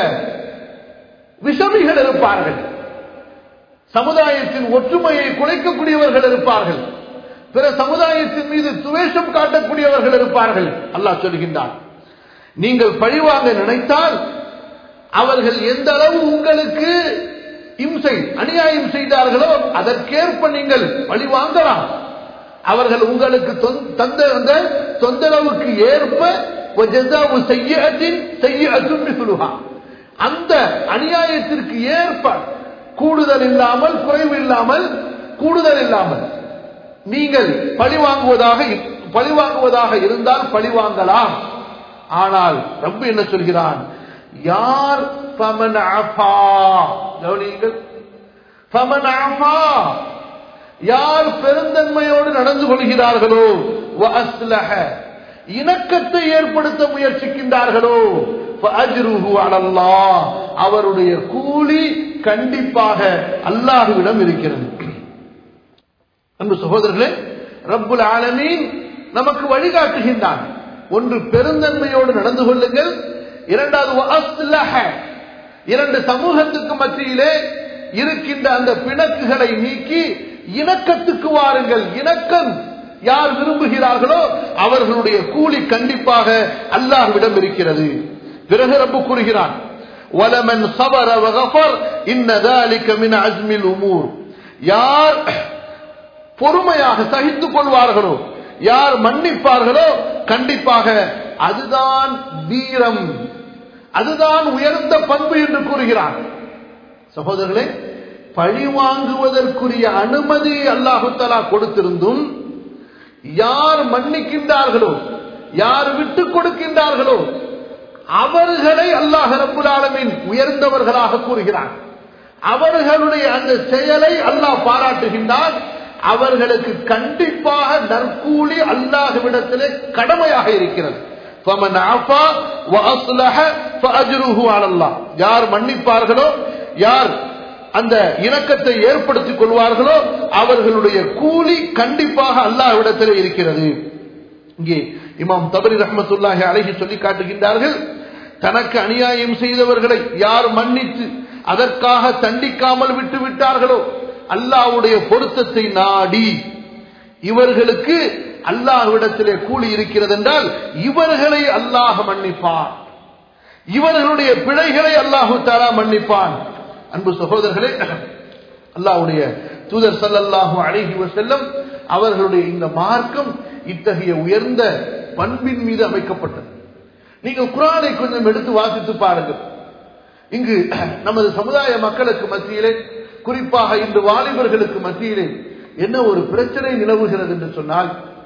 விஷமிகள் இருப்பார்கள் சமுதாயத்தின் ஒற்றுமையை குலைக்கக்கூடியவர்கள் இருப்பார்கள் பிற சமுதாயத்தின் மீது துவேஷம் காட்டக்கூடியவர்கள் இருப்பார்கள் அல்லாஹ் சொல்கின்றான் நீங்கள் பழிவாங்க நினைத்தால் அவர்கள் எந்த அளவு உங்களுக்கு இம்சை அநியாயம் செய்தார்களோ அதற்கேற்ப நீங்கள் பழி வாங்கலாம் அவர்கள் உங்களுக்கு தந்த அந்த தொந்தரவுக்கு ஏற்ப அந்த அநியாயத்திற்கு ஏற்ப கூடுதல் இல்லாமல் குறைவு இல்லாமல் கூடுதல் இல்லாமல் நீங்கள் பழி வாங்குவதாக பழி வாங்குவதாக இருந்தால் பழி வாங்கலாம் ஆனால் ரப்பு என்ன சொல்கிறான் யார் பமன் ஆஃபா கவனியுங்கள் பமன் ஆஃபா யார் பெருந்தன்மையோடு நடந்து கொள்கிறார்களோ வஅஸ்லஹ இணக்கத்தை ஏற்படுத்த முயற்சிக்கின்றார்களோ அவருடைய கூலி கண்டிப்பாக அல்லாஹுவிடம் இருக்கிறது அன்பு சகோதரர்களே ரப்புல் ஆலமீன் நமக்கு வழிகாட்டுகின்றான் ஒன்று பெருந்தன்மையோடு நடந்து கொள்ளுங்கள் இரண்டாவது இரண்டு சமூகத்துக்கு மத்தியிலே இருக்கின்ற அந்த பிணக்குகளை நீக்கி இணக்கத்துக்கு வாருங்கள் இணக்கம் யார் விரும்புகிறார்களோ அவர்களுடைய கூலி கண்டிப்பாக அல்லாஹ்விடம் இருக்கிறது பிறகு ரப்பு கூறுகிறான் வலமன் சபர வகஃபர் இன்ன ذلك من عزم الامور யார் பொறுமையாக சகித்துக் கொள்வார்களோ யார் மன்னிப்பார்களோ கண்டிப்பாக அதுதான் வீரம் அதுதான் உயர்ந்த பண்பு என்று கூறுகிறான் சகோதரர்களே பழி வாங்குவதற்குரிய அனுமதி அல்லாஹு தலா கொடுத்திருந்தும் யார் மன்னிக்கின்றார்களோ யார் விட்டுக் கொடுக்கின்றார்களோ அவர்களை அல்லாஹ் ரப்புல் ஆலமின் உயர்ந்தவர்களாக கூறுகிறார் அவர்களுடைய அந்த செயலை அல்லாஹ் பாராட்டுகின்றான் அவர்களுக்கு கண்டிப்பாக நற்கூலி அல்லாஹ்விடத்திலே கடமையாக இருக்கிறது فمن عفا واصلح فاجره على الله யார் மன்னிப்பார்களோ யார் அந்த இணக்கத்தை ஏற்படுத்திக் கொள்வார்களோ அவர்களுடைய கூலி கண்டிப்பாக அல்லாஹ்விடத்தில் இருக்கிறது இங்கே இமாம் தபரி ரஹமத்துல்லாஹி அழகி சொல்லி காட்டுகின்றார்கள் தனக்கு அநியாயம் செய்தவர்களை யார் மன்னித்து அதற்காக தண்டிக்காமல் விட்டு விட்டார்களோ அல்லாஹ்வுடைய பொருத்தத்தை நாடி இவர்களுக்கு அல்லாஹ்விடத்திலே கூலி இருக்கிறது என்றால் இவர்களை அல்லாஹ் மன்னிப்பான் இவர்களுடைய பிழைகளை அல்லாஹு தாலா மன்னிப்பான் அன்பு சகோதரர்களே அல்லாஹ்வுடைய தூதர் ஸல்லல்லாஹு அலைஹி வஸல்லம் அவர்களுடைய இந்த மார்க்கம் இத்தகைய உயர்ந்த பண்பின் மீது அமைக்கப்பட்டது நீங்கள் குரானை கொஞ்சம் எடுத்து வாசித்து பாருங்கள் இங்கு நமது சமுதாய மக்களுக்கு மத்தியிலே குறிப்பாக இன்று வாலிபர்களுக்கு மத்தியிலே என்ன ஒரு பிரச்சனை நிலவுகிறது என்று சொன்னால்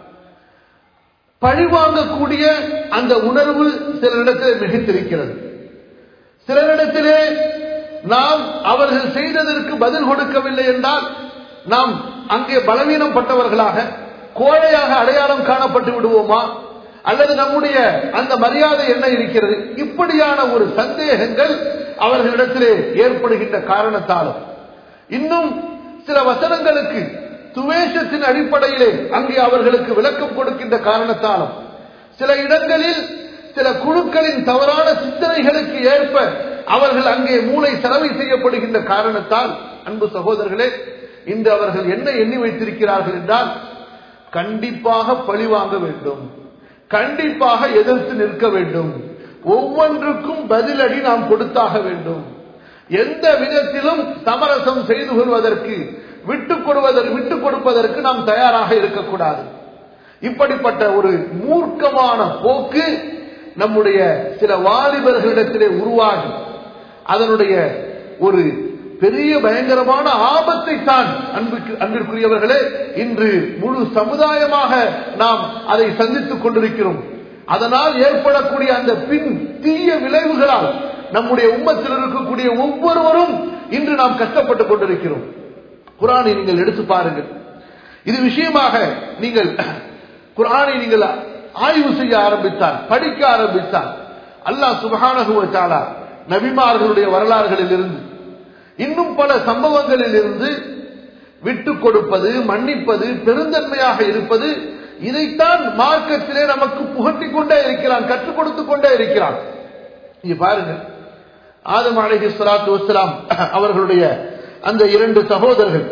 பழிவாங்கக்கூடிய அந்த உணர்வு சிலரிடத்திலே மிகுத்திருக்கிறது சிலரிடத்திலே நாம் அவர்கள் செய்ததற்கு பதில் கொடுக்கவில்லை என்றால் நாம் அங்கே பலவீனப்பட்டவர்களாக கோழையாக அடையாளம் காணப்பட்டு விடுவோமா அல்லது நம்முடைய அந்த மரியாதை என்ன இருக்கிறது இப்படியான ஒரு சந்தேகங்கள் அவர்களிடத்திலே ஏற்படுகின்ற காரணத்தாலும் இன்னும் சில வசனங்களுக்கு துவேஷத்தின் அடிப்படையிலே அங்கே அவர்களுக்கு விளக்கம் கொடுக்கின்ற காரணத்தாலும் சில இடங்களில் சில குழுக்களின் தவறான சிந்தனைகளுக்கு ஏற்ப அவர்கள் அங்கே மூளை செலவை செய்யப்படுகின்ற காரணத்தால் அன்பு சகோதரர்களே இன்று அவர்கள் என்ன எண்ணி வைத்திருக்கிறார்கள் என்றால் கண்டிப்பாக பழிவாங்க வேண்டும் கண்டிப்பாக எதிர்த்து நிற்க வேண்டும் ஒவ்வொன்றுக்கும் பதிலடி நாம் கொடுத்தாக வேண்டும் எந்த விதத்திலும் சமரசம் செய்து கொள்வதற்கு விட்டுக் கொடுவதற்கு விட்டுக் கொடுப்பதற்கு நாம் தயாராக இருக்கக்கூடாது இப்படிப்பட்ட ஒரு மூர்க்கமான போக்கு நம்முடைய சில வாலிபர்களிடத்திலே உருவாகி அதனுடைய ஒரு பெரிய பயங்கரமான ஆபத்தை தான் அன்புக்கு அன்பிற்குரியவர்களே இன்று முழு சமுதாயமாக நாம் அதை சந்தித்துக் கொண்டிருக்கிறோம் அதனால் ஏற்படக்கூடிய அந்த பின் தீய விளைவுகளால் நம்முடைய உம்மத்தில் இருக்கக்கூடிய ஒவ்வொருவரும் இன்று நாம் கஷ்டப்பட்டுக் கொண்டிருக்கிறோம் குரானை நீங்கள் எடுத்து பாருங்கள் இது விஷயமாக நீங்கள் குரானை நீங்கள் ஆய்வு செய்ய ஆரம்பித்தால் படிக்க ஆரம்பித்தால் அல்லாஹ் சுபகானகுவத்தாலா நபிமார்களுடைய வரலாறுகளில் இருந்து இன்னும் பல சம்பவங்களில் இருந்து விட்டு கொடுப்பது மன்னிப்பது பெருந்தன்மையாக இருப்பது இதைத்தான் மார்க்கத்திலே நமக்கு புகட்டிக் கொண்டே இருக்கிறான் கற்றுக் கொடுத்துக் கொண்டே இருக்கிறான் இங்க பாருங்க ஆதம் அலஹி சலாத்து வசலாம் அவர்களுடைய அந்த இரண்டு சகோதரர்கள்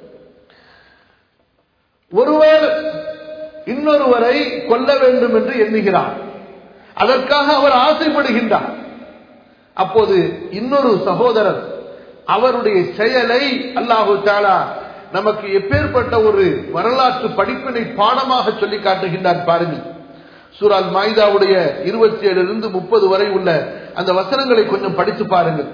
ஒருவர் இன்னொருவரை கொல்ல வேண்டும் என்று எண்ணுகிறார் அதற்காக அவர் ஆசைப்படுகின்றார் அப்போது இன்னொரு சகோதரர் அவருடைய செயலை அல்லாஹு தாலா நமக்கு எப்பேற்பட்ட ஒரு வரலாற்று படிப்பினை பாடமாக சொல்லி காட்டுகின்றான் பாருங்கள் சூரால் மாய்தாவுடைய இருபத்தி ஏழிலிருந்து முப்பது வரை உள்ள அந்த வசனங்களை கொஞ்சம் படித்து பாருங்கள்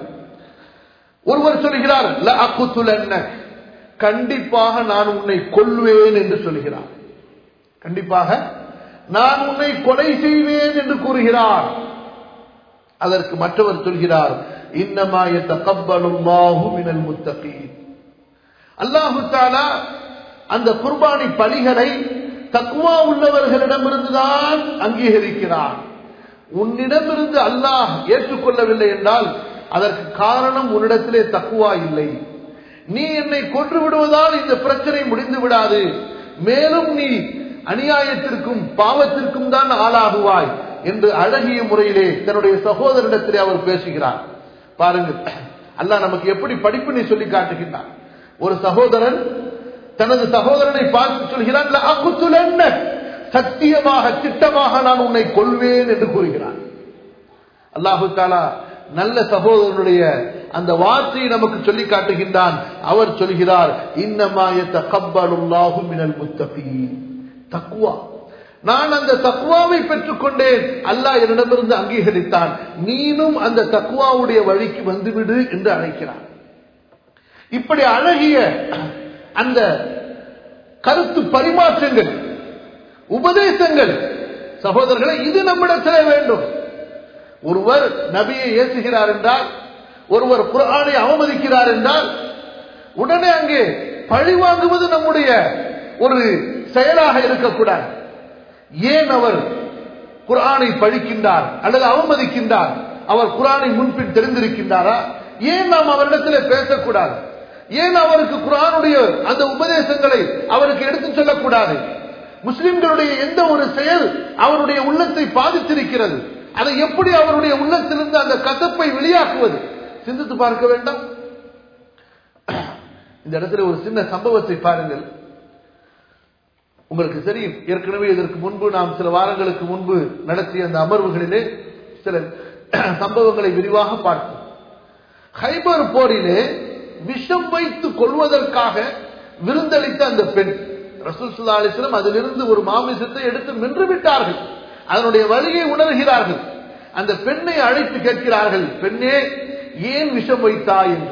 ஒருவர் சொல்கிறார் என்ன கண்டிப்பாக நான் உன்னை கொல்வேன் என்று சொல்கிறார் கண்டிப்பாக நான் உன்னை கொலை செய்வேன் என்று கூறுகிறார் அதற்கு மற்றவர் சொல்கிறார் இன்னமாய தகப்பலுல்லாஹு மினல் முத்தகீன் அல்லாஹு தாலா அந்த குர்பானி பலிகளை தக்குவா உள்ளவர்களிடமிருந்துதான் அங்கீகரிக்கிறான் உன்னிடமிருந்து அல்லாஹ் ஏற்றுக்கொள்ளவில்லை என்றால் அதற்கு காரணம் உன்னிடத்திலே தக்குவா இல்லை நீ என்னை கொன்று விடுவதால் இந்த பிரச்சனை முடிந்து விடாது மேலும் நீ அநியாயத்திற்கும் பாவத்திற்கும் தான் ஆளாகுவாய் என்று அழகிய முறையிலே தன்னுடைய சகோதரிடத்திலே அவர் பேசுகிறார் பாருங்கள் அல்லாஹ் நமக்கு எப்படி படிப்பினை சொல்லி காட்டுகின்றார் ஒரு சகோதரன் தனது சகோதரனை பார்த்து சொல்கிறான் சத்தியமாக திட்டமாக நான் உன்னை கொள்வேன் என்று கூறுகிறான் அல்லாஹு தாலா நல்ல சகோதரனுடைய அந்த வார்த்தையை நமக்கு சொல்லி காட்டுகின்றான் அவர் சொல்கிறார் இன்னமாயத்த கப்பலுல்லாஹு மினல் முத்தகீன் தக்குவா நான் அந்த தக்குவாவை பெற்றுக்கொண்டேன் அல்லாஹ் என்னிடமிருந்து அங்கீகரித்தான் நீனும் அந்த தக்குவாவுடைய வழிக்கு வந்துவிடு என்று அழைக்கிறான் இப்படி அழகிய அந்த கருத்து பரிமாற்றங்கள் உபதேசங்கள் சகோதரர்களை இது நம்மிடத்தில் வேண்டும் ஒருவர் நபியை ஏசுகிறார் என்றால் ஒருவர் குரானை அவமதிக்கிறார் என்றால் உடனே அங்கே பழி வாங்குவது நம்முடைய ஒரு செயலாக இருக்கக்கூடாது ஏன் அவர் குரானை பழிக்கின்றார் அல்லது அவமதிக்கின்றார் அவர் குரானை முன்பின் தெரிந்திருக்கின்றாரா ஏன் நாம் அவரிடத்தில் பேசக்கூடாது ஏன் அவருக்கு குரானுடைய அந்த உபதேசங்களை அவருக்கு எடுத்துச் சொல்லக்கூடாது முஸ்லிம்களுடைய எந்த ஒரு செயல் அவருடைய உள்ளத்தை பாதித்திருக்கிறது அதை எப்படி அவருடைய உள்ளத்திலிருந்து அந்த கசப்பை வெளியாக்குவது சிந்தித்து பார்க்க வேண்டாம் இந்த இடத்துல ஒரு சின்ன சம்பவத்தை பாருங்கள் உங்களுக்கு தெரியும் ஏற்கனவே இதற்கு முன்பு நாம் சில வாரங்களுக்கு முன்பு நடத்திய அந்த அமர்வுகளிலே சில சம்பவங்களை விரிவாக பார்த்தோம் ஹைபர் போரிலே விஷம் வைத்து கொள்வதற்காக விருந்தளித்த அந்த பெண் ரசூல் சுல்லா அலிஸ்லம் அதிலிருந்து ஒரு மாமிசத்தை எடுத்து மென்று விட்டார்கள் அதனுடைய வழியை உணர்கிறார்கள் அந்த பெண்ணை அழைத்து கேட்கிறார்கள் பெண்ணே ஏன் விஷம் வைத்தா என்று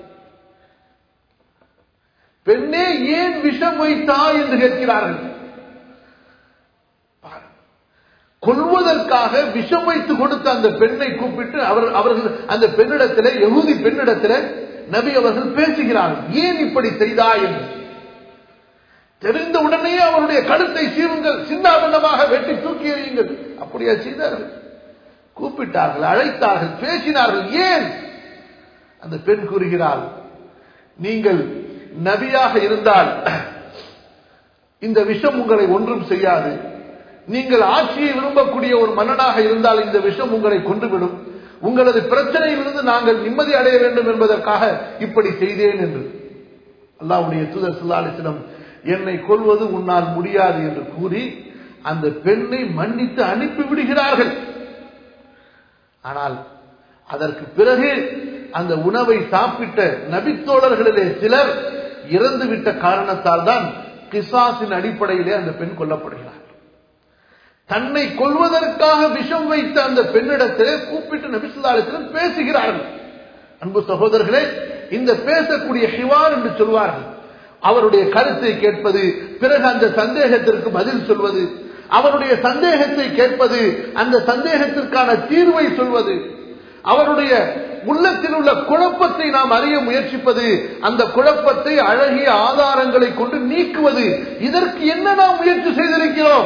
பெண்ணே ஏன் விஷம் வைத்தா என்று கேட்கிறார்கள் கொள்வதற்காக விஷம் வைத்து கொடுத்த அந்த பெண்ணை கூப்பிட்டு அவர் அவர்கள் அந்த பெண்ணிடத்தில் யகுதி பெண்ணிடத்தில் நபி அவர்கள் பேசுகிறார்கள் ஏன் இப்படி செய்தா என்று தெரிந்த உடனே அவருடைய கழுத்தை சீருங்கள் சின்னாபன்னமாக வெட்டி தூக்கி எறியுங்கள் அப்படியா செய்தார்கள் கூப்பிட்டார்கள் அழைத்தார்கள் பேசினார்கள் ஏன் அந்த பெண் கூறுகிறாள் நீங்கள் நபியாக இருந்தால் இந்த விஷம் உங்களை ஒன்றும் செய்யாது நீங்கள் ஆட்சியை விரும்பக்கூடிய ஒரு மன்னனாக இருந்தால் இந்த விஷம் உங்களை கொண்டுவிடும் உங்களது பிரச்சனையிலிருந்து நாங்கள் நிம்மதி அடைய வேண்டும் என்பதற்காக இப்படி செய்தேன் என்று அல்லாவுடைய தூதர் சுல்லாலிசிடம் என்னை கொள்வது உன்னால் முடியாது என்று கூறி அந்த பெண்ணை மன்னித்து அனுப்பி விடுகிறார்கள் ஆனால் அதற்கு பிறகு அந்த உணவை சாப்பிட்ட நபித்தோழர்களிலே சிலர் இறந்துவிட்ட காரணத்தால் தான் கிசாசின் அடிப்படையிலே அந்த பெண் கொல்லப்படுகிறார் தன்னை கொள்வதற்காக விஷம் வைத்த அந்த பெண்ணிடத்திலே கூப்பிட்டு நபிசுல்லாலத்திலும் பேசுகிறார்கள் அன்பு சகோதரர்களே இந்த பேசக்கூடிய ஹிவார் என்று சொல்வார்கள் அவருடைய கருத்தை கேட்பது பிறகு அந்த சந்தேகத்திற்கு பதில் சொல்வது அவருடைய சந்தேகத்தை கேட்பது அந்த சந்தேகத்திற்கான தீர்வை சொல்வது அவருடைய உள்ளத்தில் உள்ள குழப்பத்தை நாம் அறிய முயற்சிப்பது அந்த குழப்பத்தை அழகிய ஆதாரங்களை கொண்டு நீக்குவது இதற்கு என்ன நாம் முயற்சி செய்திருக்கிறோம்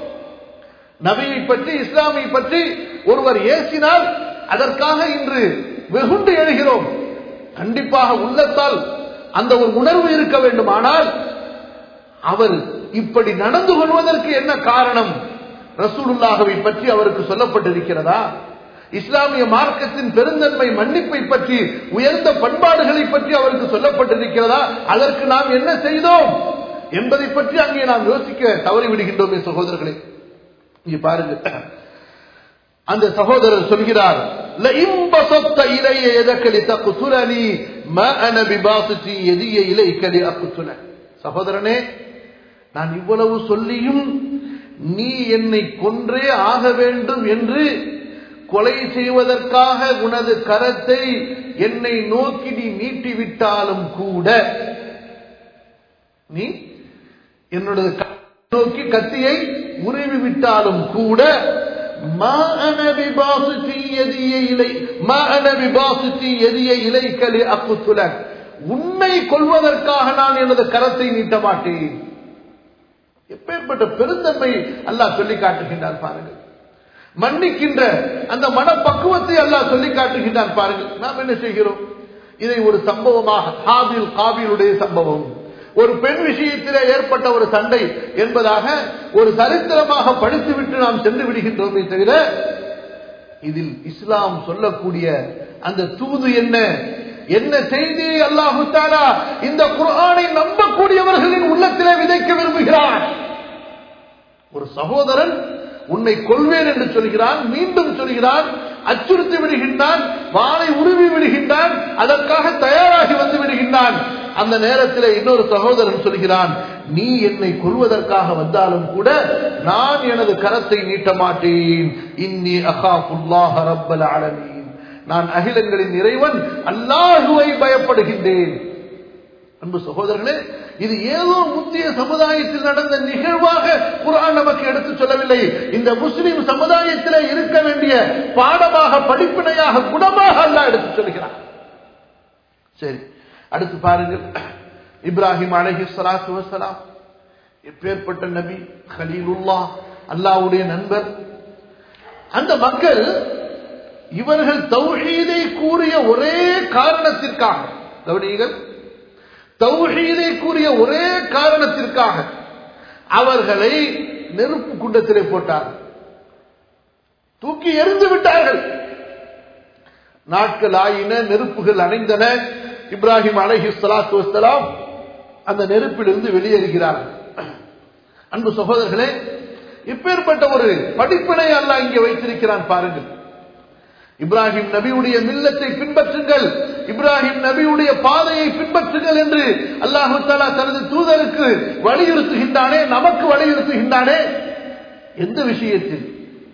நபியை பற்றி இஸ்லாமை பற்றி ஒருவர் ஏசினால் அதற்காக இன்று வெகுண்டு எழுகிறோம் கண்டிப்பாக உள்ளத்தால் அந்த ஒரு உணர்வு இருக்க வேண்டும் ஆனால் அவர் இப்படி நடந்து கொள்வதற்கு என்ன காரணம் ரசூலுல்லாஹவை பற்றி அவருக்கு சொல்லப்பட்டிருக்கிறதா இஸ்லாமிய மார்க்கத்தின் பெருந்தன்மை மன்னிப்பை பற்றி உயர்ந்த பண்பாடுகளை பற்றி அவருக்கு சொல்லப்பட்டிருக்கிறதா அதற்கு நாம் என்ன செய்தோம் என்பதை பற்றி அங்கே நாம் யோசிக்க தவறிவிடுகின்றோமே சகோதரர்களே இங்க பாருங்க அந்த சகோதரர் சொல்கிறார் சகோதரனே நான் இவ்வளவு சொல்லியும் நீ என்னை கொன்றே ஆக வேண்டும் என்று கொலை செய்வதற்காக உனது கரத்தை என்னை நோக்கி நீ நீட்டிவிட்டாலும் கூட நீ என்னுடைய நோக்கி கத்தியை உருவி விட்டாலும் கூட உன்னை கொள்வதற்காக நான் எனது கரத்தை நீட்ட மாட்டேன் எப்பேற்பட்ட பெருந்தன்மை அல்லாஹ் சொல்லி காட்டுகின்றான் பாருங்கள் மன்னிக்கின்ற அந்த மனப்பக்குவத்தை அல்லாஹ் சொல்லி காட்டுகின்றான் பாருங்கள் நாம் என்ன செய்கிறோம் இதை ஒரு சம்பவமாக காபில் காபிலுடைய சம்பவம் ஒரு பெண் விஷயத்திலே ஏற்பட்ட ஒரு சண்டை என்பதாக ஒரு சரித்திரமாக படித்துவிட்டு நாம் சென்று விடுகின்றோமே தவிர இதில் இஸ்லாம் சொல்லக்கூடிய அந்த தூது என்ன என்ன செய்தி அல்லாஹு தாலா இந்த குரானை நம்பக்கூடியவர்களின் உள்ளத்திலே விதைக்க விரும்புகிறார் ஒரு சகோதரன் உன்னை கொள்வேன் என்று சொல்கிறான் மீண்டும் சொல்கிறான் அச்சுறுத்தி விடுகின்றான் வாளை உருவி விடுகின்றான் அதற்காக தயாராகி வந்து விடுகின்றான் அந்த நேரத்தில் இன்னொரு சகோதரன் சொல்கிறான் நீ என்னை கொள்வதற்காக வந்தாலும் கூட நான் எனது கரத்தை நீட்ட மாட்டேன் இன்னி அகாஃபுல்லாஹ ரப்பல் ஆலமீன் நான் அகிலங்களின் இறைவன் அல்லாஹுவை பயப்படுகின்றேன் அன்பு சகோதரர்களே இது ஏதோ முந்தைய சமுதாயத்தில் நடந்த நிகழ்வாக குரான் நமக்கு எடுத்து சொல்லவில்லை இந்த முஸ்லிம் சமுதாயத்தில் இருக்க வேண்டிய பாடமாக படிப்பினையாக குணமாக அல்ல எடுத்து சொல்கிறார் சரி அடுத்து பாருங்கள் இப்ராஹிம் அலஹி சலாத்து வசலாம் எப்பேற்பட்ட நபி ஹலீலுல்லா அல்லாவுடைய நண்பர் அந்த மக்கள் இவர்கள் தௌஹீதை கூறிய ஒரே காரணத்திற்காக கவனிகள் தௌஹீதை கூறிய ஒரே காரணத்திற்காக அவர்களை நெருப்பு குண்டத்திலே போட்டார் தூக்கி எறிந்து விட்டார்கள் நாட்கள் ஆயின நெருப்புகள் அணைந்தன இப்ராஹிம் அலஹி சலாத்து வசலாம் அந்த நெருப்பிலிருந்து வெளியேறுகிறார்கள் அன்பு சகோதரர்களே இப்பேற்பட்ட ஒரு படிப்பினை அல்ல இங்கே வைத்திருக்கிறான் பாருங்கள் இப்ராஹிம் நபியுடைய மில்லத்தை பின்பற்றுங்கள் இப்ராஹிம் நபியுடைய பாதையை பின்பற்றுங்கள் என்று அல்லாஹு தாலா தனது தூதருக்கு வலியுறுத்துகின்றானே நமக்கு வலியுறுத்துகின்றானே எந்த விஷயத்தில்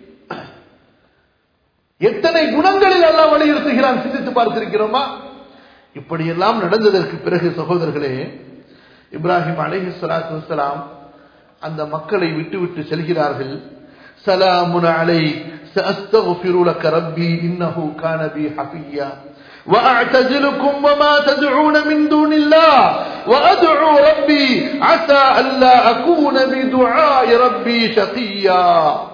எத்தனை குணங்களில் அல்லாஹ் வலியுறுத்துகிறான் சிந்தித்து பார்த்திருக்கிறோமா இப்படியெல்லாம் நடந்ததற்கு பிறகு சகோதரர்களே இப்ராஹிம் அலஹி சலாத்து வசலாம் அந்த மக்களை விட்டுவிட்டு செல்கிறார்கள் சலாமுன் அலை سأستغفر لك ربي إنه كان بي حفيا وأعتزلكم وما تدعون من دون الله وأدعو ربي عسى ألا أكون بدعاء ربي شقيا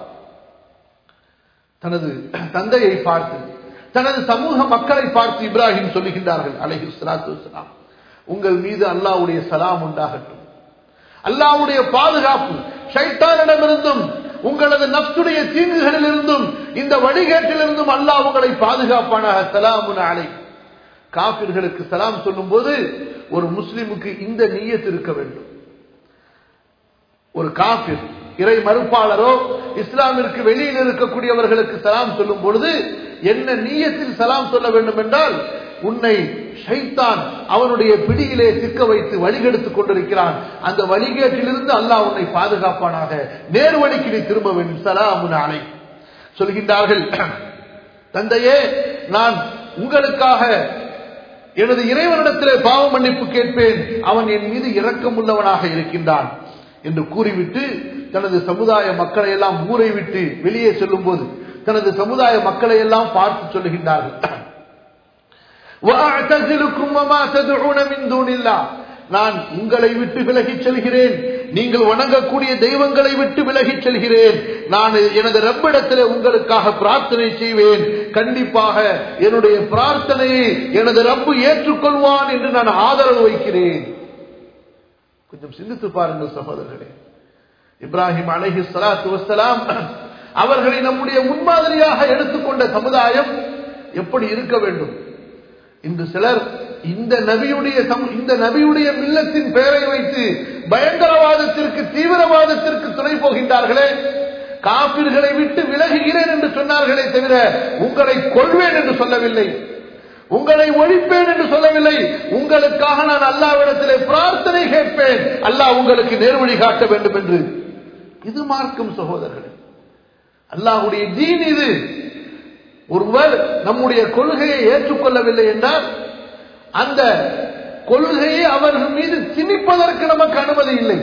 தனது தந்தையை பார்த்து தனது சமூக மக்களை பார்த்து இப்ராஹிம் சொல்லுகின்றார்கள் அலஹி சலாத்து வலாம் உங்கள் மீது அல்லாவுடைய சலாம் உண்டாகட்டும் அல்லாவுடைய பாதுகாப்பு ஷைத்தானிடமிருந்தும் உங்களது நப்சுடைய தீங்குகளில் இருந்தும் இந்த வழிகேட்டிலிருந்தும் அல்லாஹ் உங்களை பாதுகாப்பானாக சலாமுன் அலை காபிர்களுக்கு சலாம் சொல்லும் போது ஒரு முஸ்லிமுக்கு இந்த நீயத் இருக்க வேண்டும் ஒரு காபிர் இறை மறுப்பாளரோ இஸ்லாமிற்கு வெளியில் இருக்கக்கூடியவர்களுக்கு சலாம் சொல்லும் பொழுது என்ன நீயத்தில் சலாம் சொல்ல வேண்டும் என்றால் உன்னை ஷைத்தான் அவனுடைய பிடியிலே சிக்க வைத்து வழிகெடுத்துக் கொண்டிருக்கிறான் அந்த வழிகேட்டிலிருந்து அல்லாஹ் உன்னை பாதுகாப்பானாக நேர் வழிக்கு நீ திரும்ப வேண்டும் சலாமுன் அலை சொல்கின்றார்கள் தந்தையே நான் உங்களுக்காக எனது இறைவனிடத்திலே பாவ மன்னிப்பு கேட்பேன் அவன் என் மீது இரக்கம் உள்ளவனாக இருக்கின்றான் என்று கூறிவிட்டு தனது சமுதாய மக்களை எல்லாம் ஊரை விட்டு வெளியே செல்லும் போது தனது சமுதாய மக்களை எல்லாம் பார்த்து சொல்லுகின்றார்கள் நான் உங்களை விட்டு விலகிச் செல்கிறேன் நீங்கள் வணங்கக்கூடிய தெய்வங்களை விட்டு விலகிச் செல்கிறேன் நான் எனது ரப்பிடத்தில் உங்களுக்காக பிரார்த்தனை செய்வேன் கண்டிப்பாக என்னுடைய பிரார்த்தனையை எனது ரப்பு ஏற்றுக்கொள்வான் என்று நான் ஆதரவு வைக்கிறேன் கொஞ்சம் சிந்தித்து பாருங்கள் சகோதரர்களே இப்ராஹிம் அலஹி சலாத்து வசலாம் அவர்களை நம்முடைய முன்மாதிரியாக எடுத்துக்கொண்ட சமுதாயம் எப்படி இருக்க வேண்டும் இன்று சிலர் இந்த நபியுடைய இந்த நபியுடைய மில்லத்தின் பெயரை வைத்து பயங்கரவாதத்திற்கு தீவிரவாதத்திற்கு துணை போகின்றார்களே காப்பிர்களை விட்டு விலகுகிறேன் என்று சொன்னார்களே தவிர உங்களை கொள்வேன் என்று சொல்லவில்லை உங்களை ஒழிப்பேன் என்று சொல்லவில்லை உங்களுக்காக நான் அல்லாவிடத்திலே பிரார்த்தனை கேட்பேன் அல்லாஹ் உங்களுக்கு நேர்வழி காட்ட வேண்டும் என்று இது மார்க்கும் சகோதரர்களே அல்லாஹுடைய தீன் இது ஒருவர் நம்முடைய கொள்கையை ஏற்றுக்கொள்ளவில்லை என்றால் அந்த கொள்கையை அவர்கள் மீது திணிப்பதற்கு நமக்கு அனுமதி இல்லை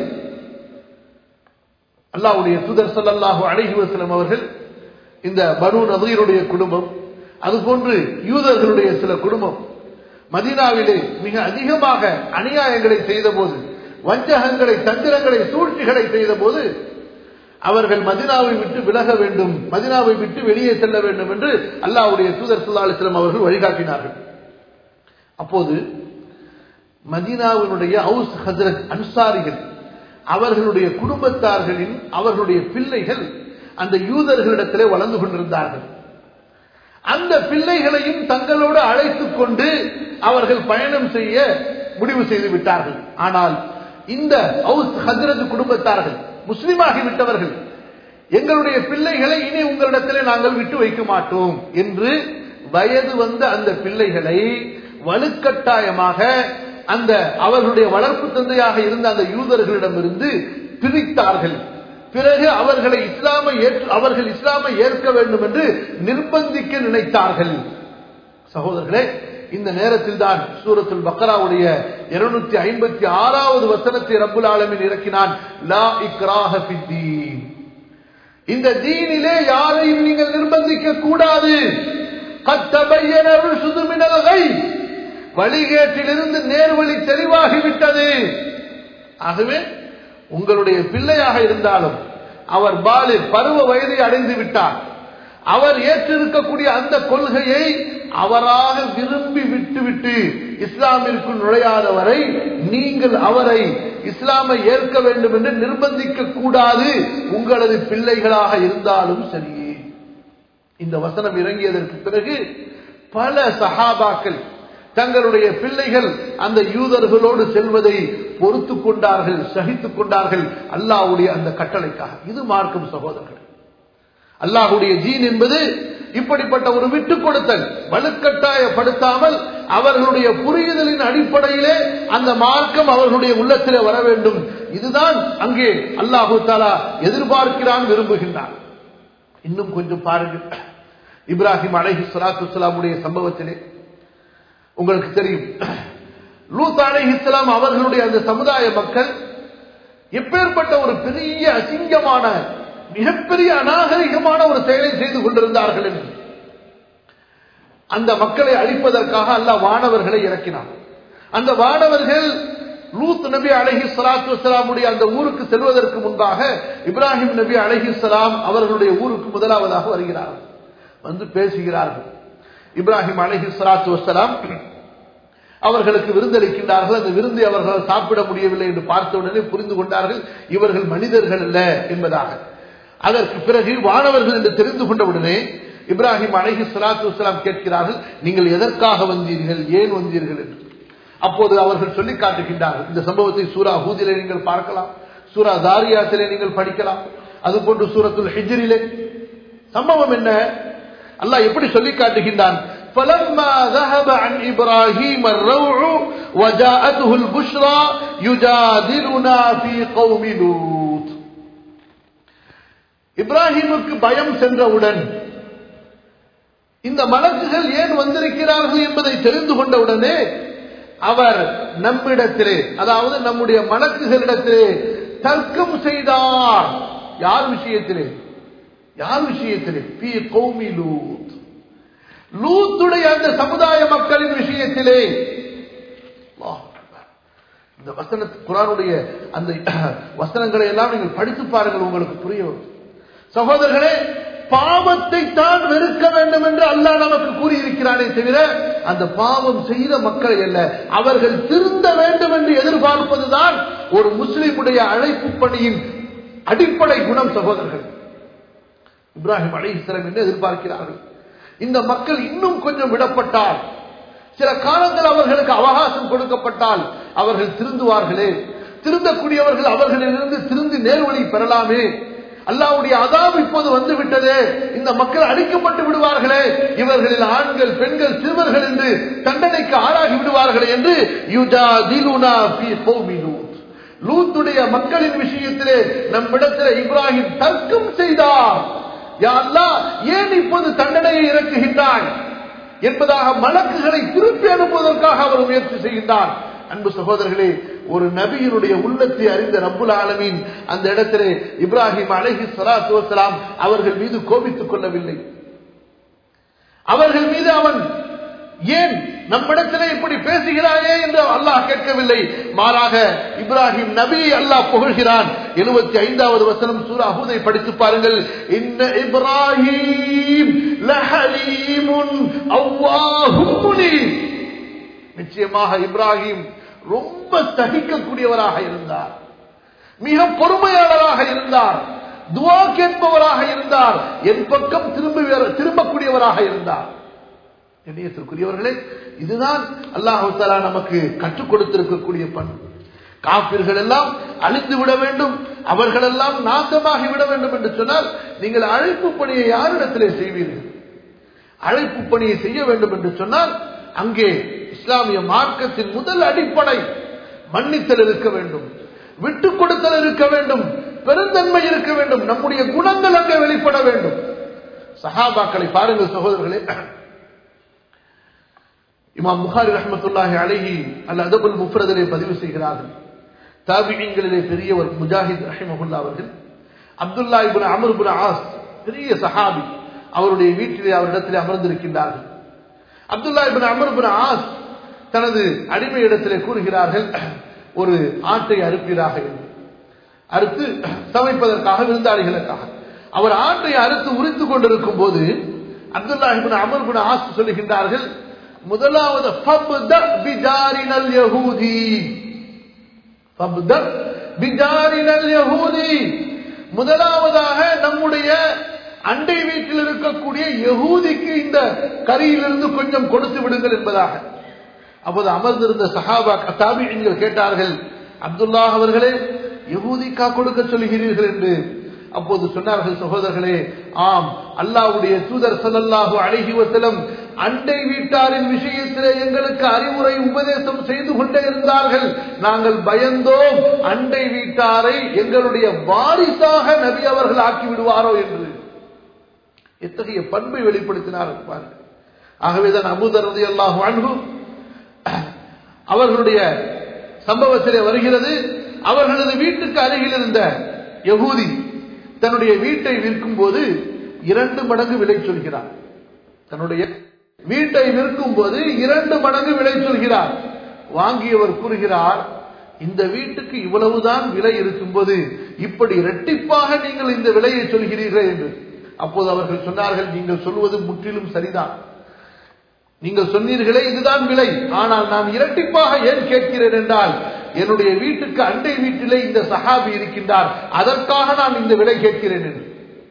அல்லாவுடைய சுதர் சல்லாஹு அழகி வசலம் அவர்கள் இந்த பனு நதீருடைய குடும்பம் அதுபோன்று யூதர்களுடைய சில குடும்பம் மதீனாவிலே மிக அதிகமாக அநியாயங்களை செய்த போது வஞ்சகங்களை தந்திரங்களை சூழ்ச்சிகளை செய்த போது அவர்கள் மதினாவை விட்டு விலக வேண்டும் மதினாவை விட்டு வெளியே செல்ல வேண்டும் என்று அல்லாவுடைய தூதர் சுல்லா அலிஸ்லாம் அவர்கள் வழிகாட்டினார்கள் அப்போது மதீனாவினுடைய அவுஸ் ஹசரத் அன்சாரிகள் அவர்களுடைய குடும்பத்தார்களின் அவர்களுடைய பிள்ளைகள் அந்த யூதர்களிடத்திலே வளர்ந்து கொண்டிருந்தார்கள் அந்த பிள்ளைகளையும் தங்களோடு அழைத்துக் கொண்டு அவர்கள் பயணம் செய்ய முடிவு செய்து விட்டார்கள் ஆனால் இந்த அவுஸ் ஹசரத் குடும்பத்தார்கள் முஸ்லிமாகி விட்டவர்கள் எங்களுடைய பிள்ளைகளை இனி உங்களிடத்திலே நாங்கள் விட்டு வைக்க மாட்டோம் என்று வயது வந்த அந்த பிள்ளைகளை வலுக்கட்டாயமாக அந்த அவர்களுடைய வளர்ப்பு தந்தையாக இருந்த அந்த யூதர்களிடமிருந்து பிரித்தார்கள் பிறகு அவர்களை இஸ்லாமை ஏற்று அவர்கள் இஸ்லாமை ஏற்க வேண்டும் என்று நிர்பந்திக்க நினைத்தார்கள் சகோதரர்களே இந்த நேரத்தில் தான் சூரத்துல் பக்கராவுடைய இருநூத்தி ஐம்பத்தி ஆறாவது வசனத்தை ரப்புல் ஆலமின் இறக்கினான் லா இக்ராஹ ஃபித்தீன் இந்த தீனிலே யாரையும் நீங்கள் நிர்பந்திக்க கூடாது வழிகேட்டிலிருந்து நேர்வழி தெளிவாகிவிட்டது ஆகவே உங்களுடைய பிள்ளையாக இருந்தாலும் அவர் பாலில் பருவ வயதை அடைந்து விட்டார் அவர் ஏற்றிருக்கக்கூடிய அந்த கொள்கையை அவராக விரும்பி விட்டுவிட்டு இஸ்லாமிற்குள் நுழையாதவரை நீங்கள் அவரை இஸ்லாமை ஏற்க வேண்டும் என்று நிர்பந்திக்க கூடாது உங்களது பிள்ளைகளாக இருந்தாலும் சரியே இந்த வசனம் இறங்கியதற்கு பிறகு பல சஹாபாக்கள் தங்களுடைய பிள்ளைகள் அந்த யூதர்களோடு செல்வதை பொறுத்து கொண்டார்கள் சகித்துக் கொண்டார்கள் அல்லாஹ்வுடைய அந்த கட்டளைக்காக இது மார்க்கம் சகோதரர்கள் அல்லாஹுடைய ஜீன் என்பது இப்படிப்பட்ட ஒரு விட்டுக் கொடுத்தல் வலுக்கட்டாயப்படுத்தாமல் அவர்களுடைய புரியுதலின் அடிப்படையிலே அந்த மார்க்கம் அவர்களுடைய உள்ளத்திலே வர வேண்டும் இதுதான் அங்கே அல்லாஹு தாலா எதிர்பார்க்கிறான் விரும்புகின்றான் இன்னும் கொஞ்சம் பாருங்கள் இப்ராஹிம் அலைஹி சலாத்து வலாமுடைய சம்பவத்திலே உங்களுக்கு தெரியும் லூத் அலைஹி இஸ்லாம் அவர்களுடைய அந்த சமுதாய மக்கள் எப்பேற்பட்ட ஒரு பெரிய அசிங்கமான மிகப்பெரிய அநாகரிகமான ஒரு செயலை செய்து கொண்டிருந்தார்கள் என்று அந்த மக்களை அழிப்பதற்காக அல்லாஹ் வானவர்களை இறக்கினார் அந்த வானவர்கள் லூத் நபி அலஹி சலாத்து வலாமுடைய அந்த ஊருக்கு செல்வதற்கு முன்பாக இப்ராஹிம் நபி அலஹி சலாம் அவர்களுடைய ஊருக்கு முதலாவதாக வருகிறார்கள் வந்து பேசுகிறார்கள் இப்ராஹிம் அலஹி சலாத்து வலாம் அவர்களுக்கு விருந்தளிக்கின்றார்கள் அந்த விருந்தை அவர்கள் சாப்பிட முடியவில்லை என்று பார்த்த உடனே புரிந்து கொண்டார்கள் இவர்கள் மனிதர்கள் அல்ல என்பதாக அதற்கு பிறகு வானவர்கள் என்று தெரிந்து கொண்டவுடனே இப்ராஹிம் அலஹி சலாத்து வலாம் கேட்கிறார்கள் நீங்கள் எதற்காக வந்தீர்கள் ஏன் வந்தீர்கள் என்று அப்போது அவர்கள் சொல்லி காட்டுகின்றார்கள் இந்த சம்பவத்தை சூரா ஹூதிலே நீங்கள் பார்க்கலாம் சூரா தாரியாத்திலே நீங்கள் படிக்கலாம் அதுபோன்று சூரத்துல் ஹிஜ்ரிலே சம்பவம் என்ன அல்லாஹ் எப்படி சொல்லி காட்டுகின்றான் فلما ذهب عن إبراهيم الروع وجاءته البشرى يجادلنا في قوم لوط இப்ராஹிமுக்கு பயம் சென்றவுடன் இந்த மலக்குகள் ஏன் வந்திருக்கிறார்கள் என்பதை தெரிந்து கொண்டவுடனே அவர் நம்மிடத்திலே அதாவது நம்முடைய மலக்குகளிடத்திலே தர்க்கம் செய்தார் யார் விஷயத்திலே யார் விஷயத்திலே பி கௌமி லூத் லூத்துடைய அந்த சமுதாய மக்களின் விஷயத்திலே இந்த வசன குரானுடைய அந்த வசனங்களை எல்லாம் நீங்கள் படித்து பாருங்கள் உங்களுக்கு புரிய வரும் சகோதரர்களே பாவத்தை தான் வெறுக்க வேண்டும் என்று அல்லாஹ் நமக்கு கூறியிருக்கிறானே தவிர அந்த பாவம் செய்த மக்களை அல்ல அவர்கள் திருந்த வேண்டும் என்று எதிர்பார்ப்பதுதான் ஒரு முஸ்லிமுடைய அழைப்பு பணியின் அடிப்படை குணம் சகோதரர்கள் இப்ராஹிம் அலிஸ்லாம் என்ன எதிர்பார்க்கிறார்கள் இந்த மக்கள் இன்னும் கொஞ்சம் விடப்பட்டால் சில காலங்கள் அவர்களுக்கு அவகாசம் கொடுக்கப்பட்டால் அவர்கள் திருந்துவார்களே திருந்தக்கூடியவர்கள் அவர்களிலிருந்து திருந்தி நேர்வழி பெறலாமே அல்லாவுடைய அதாப் இப்போது வந்து விட்டதே இந்த மக்கள் அடிக்கப்பட்டு விடுவார்களே இவர்களில் ஆண்கள் பெண்கள் சிறுவர்கள் என்று தண்டனைக்கு ஆளாகி விடுவார்களே என்று லூத்துடைய மக்களின் விஷயத்திலே நம்மிடத்திலே இப்ராஹிம் தர்க்கம் செய்தார் ஏன் இப்போது தண்டனையை இறக்குகின்றான் என்பதாக மலக்குகளை திருப்பி அனுப்புவதற்காக அவர் முயற்சி செய்கின்றார் அன்பு சகோதரர்களே ஒரு நபியினுடைய உள்ளத்தை அறிந்த ரப்புல் ஆலமீன் அந்த இடத்திலே இப்ராஹிம் அலஹி சலாத்து வசலாம் அவர்கள் மீது கோபித்துக் கொள்ளவில்லை அவர்கள் மீது அவன் ஏன் நம்மிடத்திலே இப்படி பேசுகிறாயே என்று அல்லாஹ் கேட்கவில்லை மாறாக இப்ராஹிம் நபியை அல்லாஹ் புகழ்கிறான் எழுபத்தி ஐந்தாவது வசனம் சூரா ஹூதை படித்து பாருங்கள் இன்ன இப்ராஹிம் லஹலீமுன் அவ்வாஹும் நிச்சயமாக இப்ராஹிம் ரொம்ப சகிக்கக்கூடியவராக இருந்தார் மிக பொறுமையாளராக இருந்தார் துவா கேட்பவராக இருந்தார் என் பக்கம் திரும்ப திரும்பக்கூடியவராக இருந்தார் இணையத்திற்குரியவர்களே இதுதான் அல்லாஹு தலா நமக்கு கற்றுக் கொடுத்திருக்கக்கூடிய பண்பு காப்பிர்கள் எல்லாம் அழிந்து விட வேண்டும் அவர்கள் எல்லாம் நாசமாகி விட வேண்டும் என்று சொன்னால் நீங்கள் அழைப்பு பணியை யாரிடத்திலே செய்வீர்கள் அழைப்பு பணியை செய்ய வேண்டும் என்று சொன்னால் அங்கே இஸ்லாமிய மார்க்கத்தின் முதல் அடிப்படை மன்னித்தல் இருக்க வேண்டும் விட்டுக் கொடுத்தல் இருக்க வேண்டும் பெருந்தன்மை இருக்க வேண்டும் நம்முடைய குணங்கள் அங்கே வெளிப்பட வேண்டும் சஹாபாக்களை பாருங்கள் சகோதரர்களே இமாம் புகாரி ரஹமத்துல்லாஹி அழகி அல்ல அதபுல் முஃப்ரதிலே பதிவு செய்கிறார்கள் தாபிகளிலே பெரியவர் முஜாஹித் ரஹிமகுல்லா அவர்கள் அப்துல்லா இபுன் அமர் புன் ஆஸ் பெரிய சஹாபி அவருடைய வீட்டிலே அவரிடத்திலே அமர்ந்திருக்கின்றார்கள் Abdullah ibn Amr bin Aas தனது அடிமை இடத்திலே கூறுகிறார்கள் ஒரு ஆட்டை அறுப்பீராக என்று அறுத்து சமைப்பதற்காக விருந்தாளிகளுக்காக அவர் ஆட்டை அறுத்து உரித்துக் கொண்டிருக்கும் போது Abdullah ibn Amr bin Aas சொல்லுகின்றார்கள் முதலாவது முதலாவதாக நம்முடைய அண்டை வீட்டில் இருக்கக்கூடிய யகூதிக்கு இந்த கரியிலிருந்து கொஞ்சம் கொடுத்து விடுங்கள் என்பதாக அப்போது அமர்ந்திருந்த சஹாபா தாபிகள் கேட்டார்கள் அப்துல்லா அவர்களே யகூதிக்கா கொடுக்க சொல்கிறீர்கள் என்று அப்போது சொன்னார்கள் சகோதரர்களே ஆம் அல்லாவுடைய தூதர் சல்லல்லாஹு அழகி வசலம் அண்டை வீட்டாரின் விஷயத்திலே எங்களுக்கு அறிவுரை உபதேசம் செய்து கொண்டே இருந்தார்கள் நாங்கள் பயந்தோம் அண்டை வீட்டாரை எங்களுடைய வாரிசாக நபி அவர்கள் ஆக்கி விடுவாரோ என்று எத்தகைய பண்பை வெளிப்படுத்தினார்கள் பாருங்கள் ஆகவேதான் அபுதரதி அல்லாஹ் வாழ்வு அவர்களுடைய சம்பவத்திலே வருகிறது அவர்களது வீட்டுக்கு அருகில் இருந்த யகூதி தன்னுடைய வீட்டை விற்கும் போது இரண்டு மடங்கு விலை சொல்கிறார் தன்னுடைய வீட்டை விற்கும் போது இரண்டு மடங்கு விலை சொல்கிறார் வாங்கியவர் கூறுகிறார் இந்த வீட்டுக்கு இவ்வளவுதான் விலை இருக்கும்போது இப்படி இரட்டிப்பாக நீங்கள் இந்த விலையை சொல்கிறீர்கள் என்று அப்போது அவர்கள் சொன்னார்கள் நீங்கள் சொல்வது முற்றிலும் சரிதான் நீங்கள் சொன்னீர்களே இதுதான் விலை ஆனால் நான் இரட்டிப்பாக ஏன் கேட்கிறேன் என்றால் என்னுடைய வீட்டுக்கு அண்டை வீட்டிலே இந்த சஹாபி இருக்கின்றார் அதற்காக நான் இந்த விலை கேட்கிறேன் என்று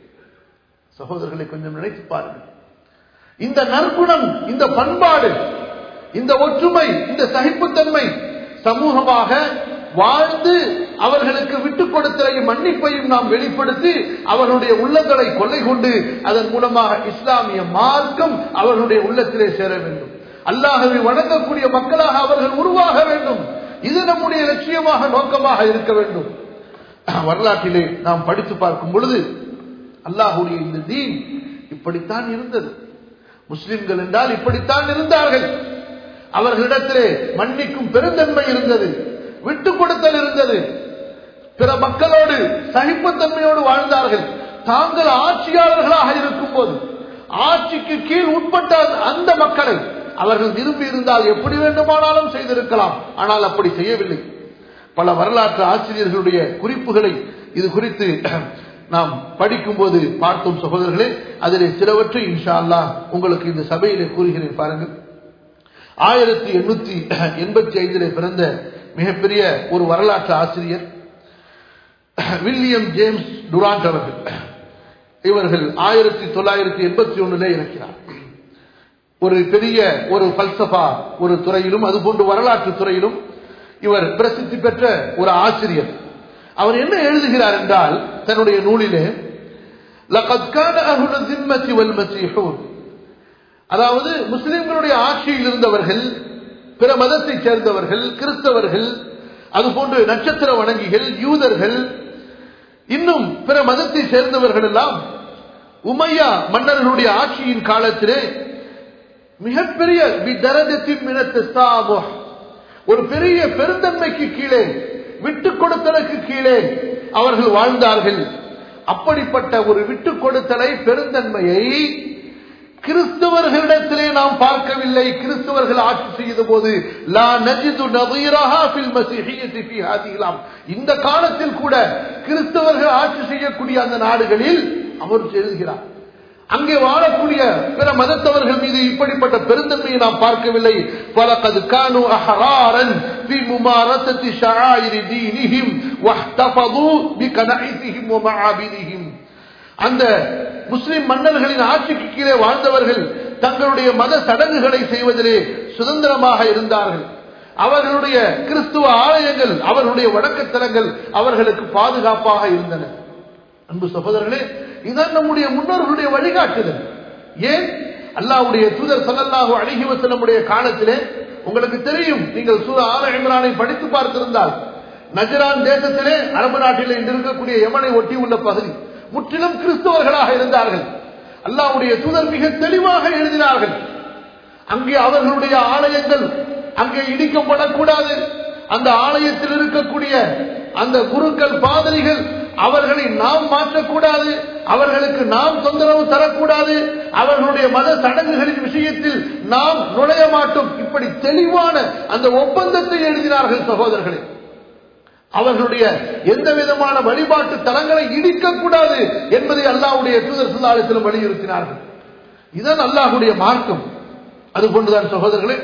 சகோதரர்களை கொஞ்சம் நினைத்து பாருங்கள் இந்த நற்குணம் இந்த பண்பாடு இந்த ஒற்றுமை இந்த சகிப்புத்தன்மை சமூகமாக வாழ்ந்து அவர்களுக்கு விட்டுக் கொடுத்தலையும் மன்னிப்பையும் நாம் வெளிப்படுத்தி அவர்களுடைய உள்ளங்களை கொள்ளை கொண்டு அதன் மூலமாக இஸ்லாமிய மார்க்கம் அவர்களுடைய உள்ளத்திலே சேர வேண்டும் அல்லாஹவை வணங்கக்கூடிய மக்களாக அவர்கள் உருவாக வேண்டும் இது நம்முடைய லட்சியமாக நோக்கமாக இருக்க வேண்டும் வரலாற்றிலே நாம் படித்து பார்க்கும் பொழுது அல்லாஹுடைய இந்த தீன் இப்படித்தான் இருந்தது முஸ்லிம்கள் என்றால் இப்படித்தான் இருந்தார்கள் அவர்களிடத்திலே மன்னிக்கும் பெருந்தன்மை இருந்தது விட்டுக் கொடுத்தல் இருந்தது பிற மக்களோடு சகிப்புத்தன்மையோடு வாழ்ந்தார்கள் தாங்கள் ஆட்சியாளர்களாக இருக்கும் போது ஆட்சிக்கு கீழ் உட்பட்ட அந்த மக்களை அவர்கள் விரும்பி இருந்தால் எப்படி வேண்டுமானாலும் செய்திருக்கலாம் ஆனால் அப்படி செய்யவில்லை பல வரலாற்று ஆசிரியர்களுடைய குறிப்புகளை இது குறித்து நாம் படிக்கும் போது பார்த்தோம் சகோதரர்களே அதிலே சிலவற்றை இன்ஷா அல்லா உங்களுக்கு இந்த சபையிலே கூறுகிறேன் பாருங்கள் ஆயிரத்தி எண்ணூத்தி எண்பத்தி ஐந்திலே பிறந்த மிகப்பெரிய ஒரு வரலாற்று ஆசிரியர் வில்லியம் ஜேம்ஸ் டுராண்ட் அவர்கள் இவர்கள் ஆயிரத்தி தொள்ளாயிரத்தி எண்பத்தி ஒண்ணுல இருக்கிறார் ஒரு பெரிய ஒரு பல்சபா ஒரு துறையிலும் அதுபோன்று வரலாற்று துறையிலும் இவர் பிரசித்தி பெற்ற ஒரு ஆசிரியர் அவர் என்ன எழுதுகிறார் என்றால் தன்னுடைய நூலிலே அதாவது முஸ்லிம்களுடைய ஆட்சியில் இருந்தவர்கள் பிற மதத்தை சேர்ந்தவர்கள் கிறிஸ்தவர்கள் அதுபோன்று நட்சத்திர வணங்கிகள் யூதர்கள் இன்னும் பிற மதத்தை சேர்ந்தவர்கள் எல்லாம் உமையா மன்னர்களுடைய ஆட்சியின் காலத்திலே மிகப்பெரிய ஒரு பெரிய பெருந்தன்மைக்கு கீழே விட்டுக் கொடுத்தலுக்கு கீழே அவர்கள் வாழ்ந்தார்கள் அப்படிப்பட்ட ஒரு விட்டுக் கொடுத்தலை பெருந்தன்மையை கிறிஸ்தவர்களிடத்திலே நாம் பார்க்கவில்லை கிறிஸ்தவர்கள் ஆட்சி செய்த போது இந்த காலத்தில் கூட கிறிஸ்தவர்கள் ஆட்சி செய்யக்கூடிய அந்த நாடுகளில் அவர் எழுதுகிறார் அங்கே வாழக்கூடிய பிற மதத்தவர்கள் மீது இப்படிப்பட்ட பெருந்தன்மையை நாம் பார்க்கவில்லை பலகது கானு அஹராரன் في ممارسة شعائر دينهم واحتفظوا بكنائسهم ومعابدهم அந்த முஸ்லிம் மன்னர்களின் ஆட்சிக்கு கீழே வாழ்ந்தவர்கள் தங்களுடைய மத சடங்குகளை செய்வதிலே சுதந்திரமாக இருந்தார்கள் அவர்களுடைய கிறிஸ்துவ ஆலயங்கள் அவர்களுடைய வணக்கத்தலங்கள் அவர்களுக்கு பாதுகாப்பாக இருந்தன அன்பு சகோதரர்களே இதுதான் நம்முடைய முன்னோர்களுடைய வழிகாட்டுதல் ஏன் அல்லாவுடைய தூதர் சல்லல்லாஹு அழகி வசனமுடைய காலத்திலே உங்களுக்கு தெரியும் நீங்கள் சூர ஆல இம்ரானை படித்து பார்த்திருந்தால் நஜரான் தேசத்திலே அரபு நாட்டிலே இன்று இருக்கக்கூடிய யமனை ஒட்டி உள்ள பகுதி முற்றிலும் கிறிஸ்தவர்களாக இருந்தார்கள் அல்லாவுடைய தூதர் மிக தெளிவாக எழுதினார்கள் அங்கே அவர்களுடைய ஆலயங்கள் அங்கே இடிக்கப்படக்கூடாது அந்த ஆலயத்தில் இருக்கக்கூடிய அந்த குருக்கள் பாதிரிகள் அவர்களை நாம் மாற்றக்கூடாது அவர்களுக்கு நாம் தொந்தரவு தரக்கூடாது அவர்களுடைய மத சடங்குகளின் விஷயத்தில் நாம் நுழைய மாட்டோம் இப்படி தெளிவான அந்த ஒப்பந்தத்தை எழுதினார்கள் சகோதரர்களே அவர்களுடைய எந்த விதமான வழிபாட்டு தலங்களை இடிக்கக்கூடாது என்பதை அல்லாவுடைய தூதர் சுல்லாலத்திலும் வலியுறுத்தினார்கள் இதுதான் அல்லாஹுடைய மார்க்கம் அது போன்றுதான் சகோதரர்களே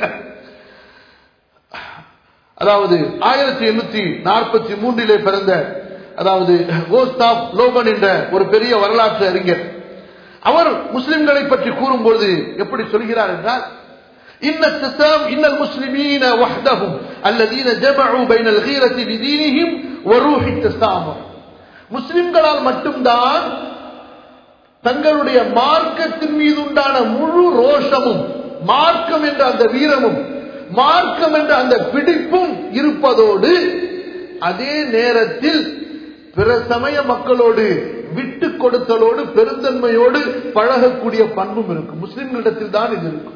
அதாவது ஆயிரத்தி எண்ணூத்தி நாற்பத்தி மூன்றிலே பிறந்த அதாவது கோஸ்தாப் லோபன் என்ற ஒரு பெரிய வரலாற்று அறிஞர் அவர் முஸ்லிம்களை பற்றி கூறும்பொழுது எப்படி சொல்கிறார் என்றால் إن التسام إن المسلمين وحدهم الذين جمعوا بين الغيرة لدينهم وروح التسامح முஸ்லிம்களால் மட்டும்தான் தங்களுடைய மார்க்கத்தின் மீது உண்டான முழு ரோஷமும் மார்க்கம் என்ற அந்த வீரமும் மார்க்கம் என்ற அந்த பிடிப்பும் இருப்பதோடு அதே நேரத்தில் பிற சமய மக்களோடு விட்டு கொடுத்தலோடு பெருந்தன்மையோடு பழகக்கூடிய பண்பும் இருக்கும் முஸ்லிம்களிடத்தில் தான் இது இருக்கும்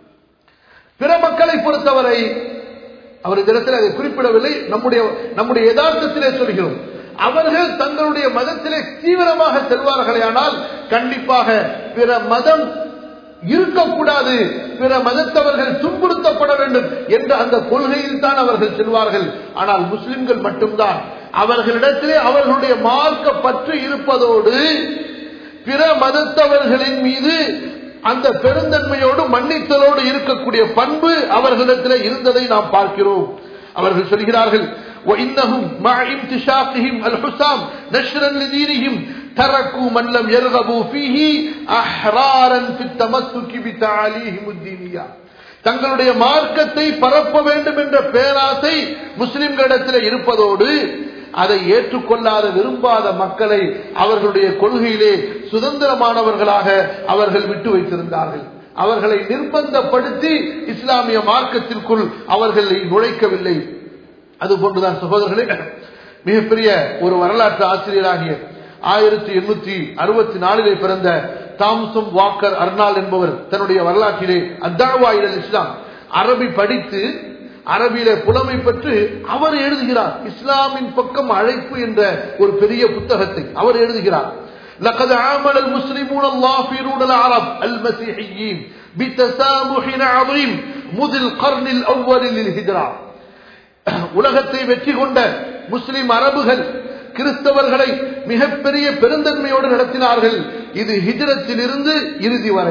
பிற மக்களை பொறுத்தவரை அவர் இந்த இடத்தில் அதை குறிப்பிடவில்லை நம்முடைய நம்முடைய யதார்த்தத்திலே சொல்கிறோம் அவர்கள் தங்களுடைய மதத்திலே தீவிரமாக செல்வார்களே ஆனால் கண்டிப்பாக பிற மதம் இருக்கக்கூடாது பிற மதத்தவர்கள் துன்புறுத்தப்பட வேண்டும் என்ற அந்த கொள்கையில் தான் அவர்கள் செல்வார்கள் ஆனால் முஸ்லிம்கள் மட்டும்தான் அவர்களிடத்திலே அவர்களுடைய மார்க்க பற்று இருப்பதோடு பிற மதத்தவர்களின் மீது அந்த பெருந்தன்மையோடு மன்னித்தலோடு இருக்கக்கூடிய பண்பு அவர்களிடத்தில் இருந்ததை நாம் பார்க்கிறோம் அவர்கள் சொல்கிறார்கள் وإنهم مع امتشاقهم الحسام نشرا لدينهم تركوا من لم يرغبوا فيه أحرارا في التمسك بتعاليهم الدينية தங்களுடைய மார்க்கத்தை பரப்ப வேண்டும் என்ற பேராசை முஸ்லிம்களிடத்தில் இருப்பதோடு அதை ஏற்றுக்கொள்ளாத விரும்பாத மக்களை அவர்களுடைய கொள்கையிலே சுதந்திரமானவர்களாக அவர்கள் விட்டு வைத்திருந்தார்கள் அவர்களை நிர்பந்தப்படுத்தி இஸ்லாமிய மார்க்கத்திற்குள் அவர்களை நுழைக்கவில்லை அதுபோன்றுதான் சகோதரர்களே மிகப்பெரிய ஒரு வரலாற்று ஆசிரியராகிய ஆயிரத்தி எண்ணூத்தி அறுபத்தி நாலிலே பிறந்த தாம்சம் வாக்கர் அர்னால் என்பவர் தன்னுடைய வரலாற்றிலே அத்தாவாயிரல் இஸ்லாம் அரபி படித்து அரபியில புலமை பெற்று அவர் எழுதுகிறார் இஸ்லாமின் பக்கம் அழைப்பு என்ற ஒரு பெரிய புத்தகத்தை அவர் எழுதுகிறார் لقد عامل المسلمون الظافرون العرب المسيحيين بتسامح عظيم منذ القرن الأول للهجرة உலகத்தை வெற்றி கொண்ட முஸ்லிம் அரபுகள் கிறிஸ்தவர்களை மிகப்பெரிய பெருந்தன்மையோடு நடத்தினார்கள் இது ஹிஜரத்தில் இருந்து இறுதி வரை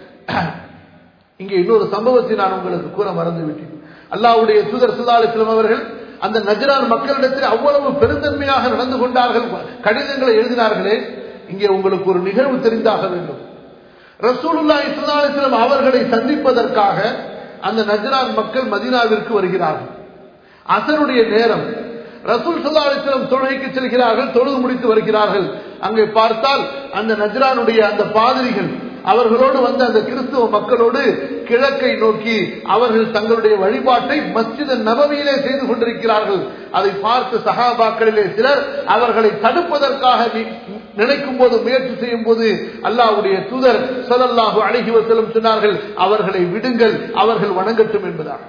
இங்கே இன்னொரு சம்பவத்தை நான் உங்களுக்கு கூற மறந்துவிட்டேன் அல்லாவுடைய தூதர் சுல்லாலிஸ்லாம் அவர்கள் அந்த நஜரான் மக்களிடத்தில் அவ்வளவு பெருந்தன்மையாக நடந்து கொண்டார்கள் கடிதங்களை எழுதினார்களே இங்கே உங்களுக்கு ஒரு நிகழ்வு தெரிந்தாக வேண்டும் ரசூலுல்லா இஸ்லாலிஸ்லாம் அவர்களை சந்திப்பதற்காக அந்த நஜரான் மக்கள் மதீனாவிற்கு வருகிறார்கள் அசருடைய நேரம் ரசூல் சல்லாஹிஸ்லம் தொழுகைக்கு செல்கிறார்கள் தொழுது முடித்து வருகிறார்கள் அங்கே பார்த்தால் அந்த நஜ்ரானுடைய அந்த பாதிரிகள் அவர்களோடு வந்த அந்த கிறிஸ்துவ மக்களோடு கிழக்கை நோக்கி அவர்கள் தங்களுடைய வழிபாட்டை மஸ்ஜித நபவியிலே செய்து கொண்டிருக்கிறார்கள் அதை பார்த்து சகாபாக்களிலே சிலர் அவர்களை தடுப்பதற்காக நினைக்கும் போது முயற்சி செய்யும் போது அல்லாவுடைய தூதர் சதல்லாஹு அழகி வசலம் சொன்னார்கள் அவர்களை விடுங்கள் அவர்கள் வணங்கட்டும் என்பதாக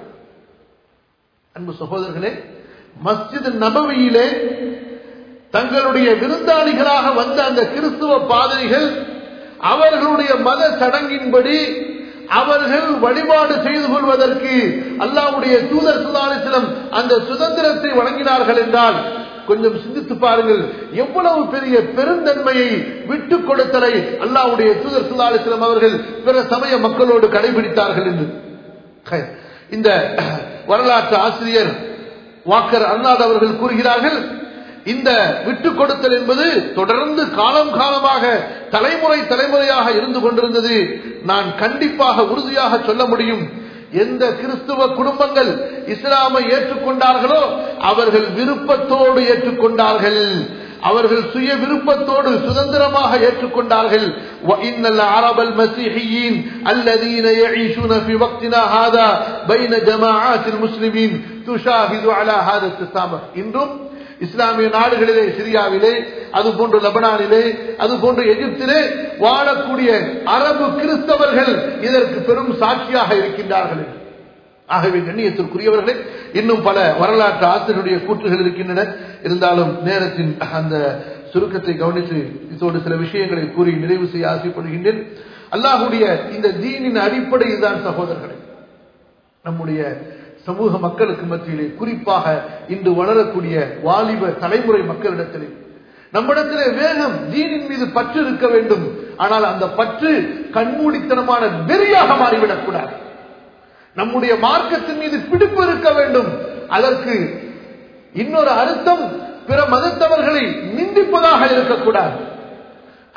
அன்பு சகோதரர்களே மஸ்ஜித் நபவியிலே தங்களுடைய விருந்தாளிகளாக வந்த அந்த கிறிஸ்துவ பாதிரிகள் அவர்களுடைய மத சடங்கின்படி அவர்கள் வழிபாடு செய்து கொள்வதற்கு அல்லாவுடைய தூதர் சுதாரிசிலம் அந்த சுதந்திரத்தை வழங்கினார்கள் என்றால் கொஞ்சம் சிந்தித்து பாருங்கள் எவ்வளவு பெரிய பெருந்தன்மையை விட்டுக் கொடுத்தலை அல்லாவுடைய தூதர் சுதாரிசிலம் அவர்கள் பிற சமய மக்களோடு கடைபிடித்தார்கள் என்று இந்த வரலாற்று ஆசிரியர் வாக்கர் அர்னாத் அவர்கள் கூறுகிறார்கள் இந்த விட்டுக் கொடுத்தல் என்பது தொடர்ந்து காலம் காலமாக தலைமுறை தலைமுறையாக இருந்து கொண்டிருந்தது நான் கண்டிப்பாக உறுதியாக சொல்ல முடியும் எந்த கிறிஸ்துவ குடும்பங்கள் இஸ்லாமை ஏற்றுக்கொண்டார்களோ அவர்கள் விருப்பத்தோடு ஏற்றுக்கொண்டார்கள் அவர்கள் சுய விருப்பத்தோடு சுதந்திரமாக ஏற்றுக்கொண்டார்கள் وإن العرب المسيحيين الذين يعيشون في وقتنا هذا بين جماعات المسلمين تشاهد على هذا التسامح இன்றும் இஸ்லாமிய நாடுகளிலே சிரியாவிலே அது போன்று லெபனானிலே அது போன்று எகிப்திலே வாழக்கூடிய அரபு கிறிஸ்தவர்கள் இதற்கு பெரும் சாட்சியாக இருக்கின்றார்கள் ஆகவே கண்ணியத்திற்குரியவர்களே இன்னும் பல வரலாற்று ஆசிரியருடைய கூற்றுகள் இருக்கின்றன இருந்தாலும் நேரத்தின் அந்த சுருக்கத்தை கவனித்து இதோடு சில விஷயங்களை கூறி நிறைவு செய்ய ஆசைப்படுகின்றேன் அல்லாஹுடைய இந்த தீனின் அடிப்படை தான் சகோதரர்களே நம்முடைய சமூக மக்களுக்கு மத்தியிலே குறிப்பாக இன்று வளரக்கூடிய வாலிப தலைமுறை மக்களிடத்திலே நம்மிடத்திலே வேகம் தீனின் மீது பற்று இருக்க வேண்டும் ஆனால் அந்த பற்று கண்மூடித்தனமான வெறியாக மாறிவிடக் கூடாது நம்முடைய மார்க்கத்தின் மீது பிடிப்பு இருக்க வேண்டும் அதற்கு இன்னொரு அர்த்தம் பிற மதத்தவர்களை நிந்திப்பதாக இருக்கக்கூடாது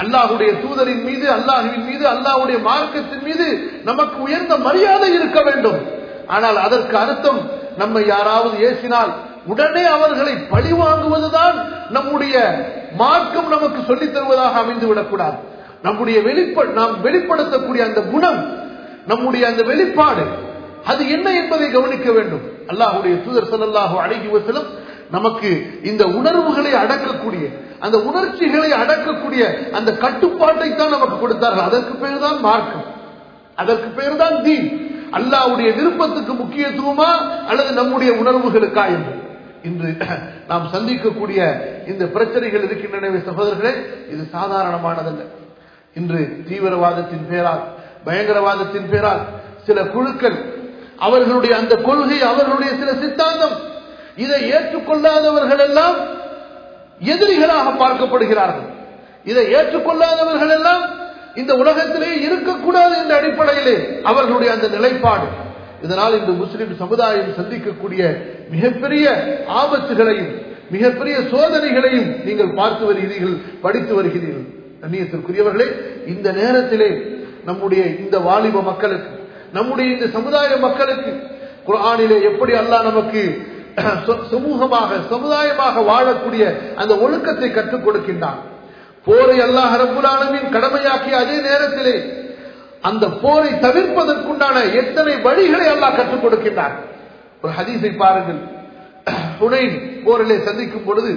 அல்லாஹுடைய தூதரின் மீது அல்லாஹுவின் மீது அல்லாஹுடைய மார்க்கத்தின் மீது நமக்கு உயர்ந்த மரியாதை இருக்க வேண்டும் ஆனால் அதற்கு அர்த்தம் நம்மை யாராவது ஏசினால் உடனே அவர்களை பழி வாங்குவதுதான் நம்முடைய மார்க்கம் நமக்கு சொல்லித் தருவதாக அமைந்து விடக்கூடாது நம்முடைய வெளிப்ப நாம் வெளிப்படுத்தக்கூடிய அந்த குணம் நம்முடைய அந்த வெளிப்பாடு அது என்ன என்பதை கவனிக்க வேண்டும் அல்லாஹுடைய தூதர் ஸல்லல்லாஹு அலைஹி வஸல்லம் நமக்கு இந்த உணர்வுகளை அடக்கக்கூடிய அந்த உணர்ச்சிகளை அடக்கக்கூடிய அந்த கட்டுப்பாட்டை தான் நமக்கு கொடுத்தார்கள் அதற்கு பேர் தான் மார்க்கம் அதற்கு பேர் தான் தீன் அல்லாஹ்வுடைய விருப்பத்துக்கு முக்கியத்துவமா அல்லது நம்முடைய உணர்வுகளுக்கா என்று இன்று நாம் சந்திக்கக்கூடிய இந்த பிரச்சனைகள் இருக்கின்றனவே சகோதரர்களே இது சாதாரணமானதல்ல இன்று தீவிரவாதத்தின் பேரால் பயங்கரவாதத்தின் பேரால் சில குழுக்கள் அவர்களுடைய அந்த கொள்கை அவர்களுடைய சில சித்தாந்தம் இதை ஏற்றுக்கொள்ளாதவர்கள் எல்லாம் எதிரிகளாக பார்க்கப்படுகிறார்கள் இதை ஏற்றுக்கொள்ளாதவர்கள் எல்லாம் இந்த உலகத்திலே இருக்கக்கூடாது என்ற அடிப்படையிலே அவர்களுடைய அந்த நிலைப்பாடு இதனால் இந்த முஸ்லிம் சமுதாயம் சந்திக்கக்கூடிய மிகப்பெரிய ஆபத்துகளையும் மிகப்பெரிய சோதனைகளையும் நீங்கள் பார்த்து வருகிறீர்கள் படித்து வருகிறீர்கள் கண்ணியத்திற்குரியவர்களே இந்த நேரத்திலே நம்முடைய இந்த வாலிப மக்களுக்கு நம்முடைய இந்த சமுதாய மக்களுக்கு குர்ஆனிலே எப்படி அல்லாஹ் நமக்கு சமூகமாக சமுதாயமாக வாழக்கூடிய அந்த ஒழுக்கத்தை கற்றுக் கொடுக்கின்றான் போரை அல்லாஹ் ரப்புல் ஆலமீன் கடமையாக்கிய அதே நேரத்திலே அந்த போரை தவிர்ப்பதற்குண்டான எத்தனை வழிகளை அல்லாஹ் கற்றுக் கொடுக்கின்றான் ஒரு ஹதீஸை பாருங்கள் புனைன் போரிலே சந்திக்கும் பொழுது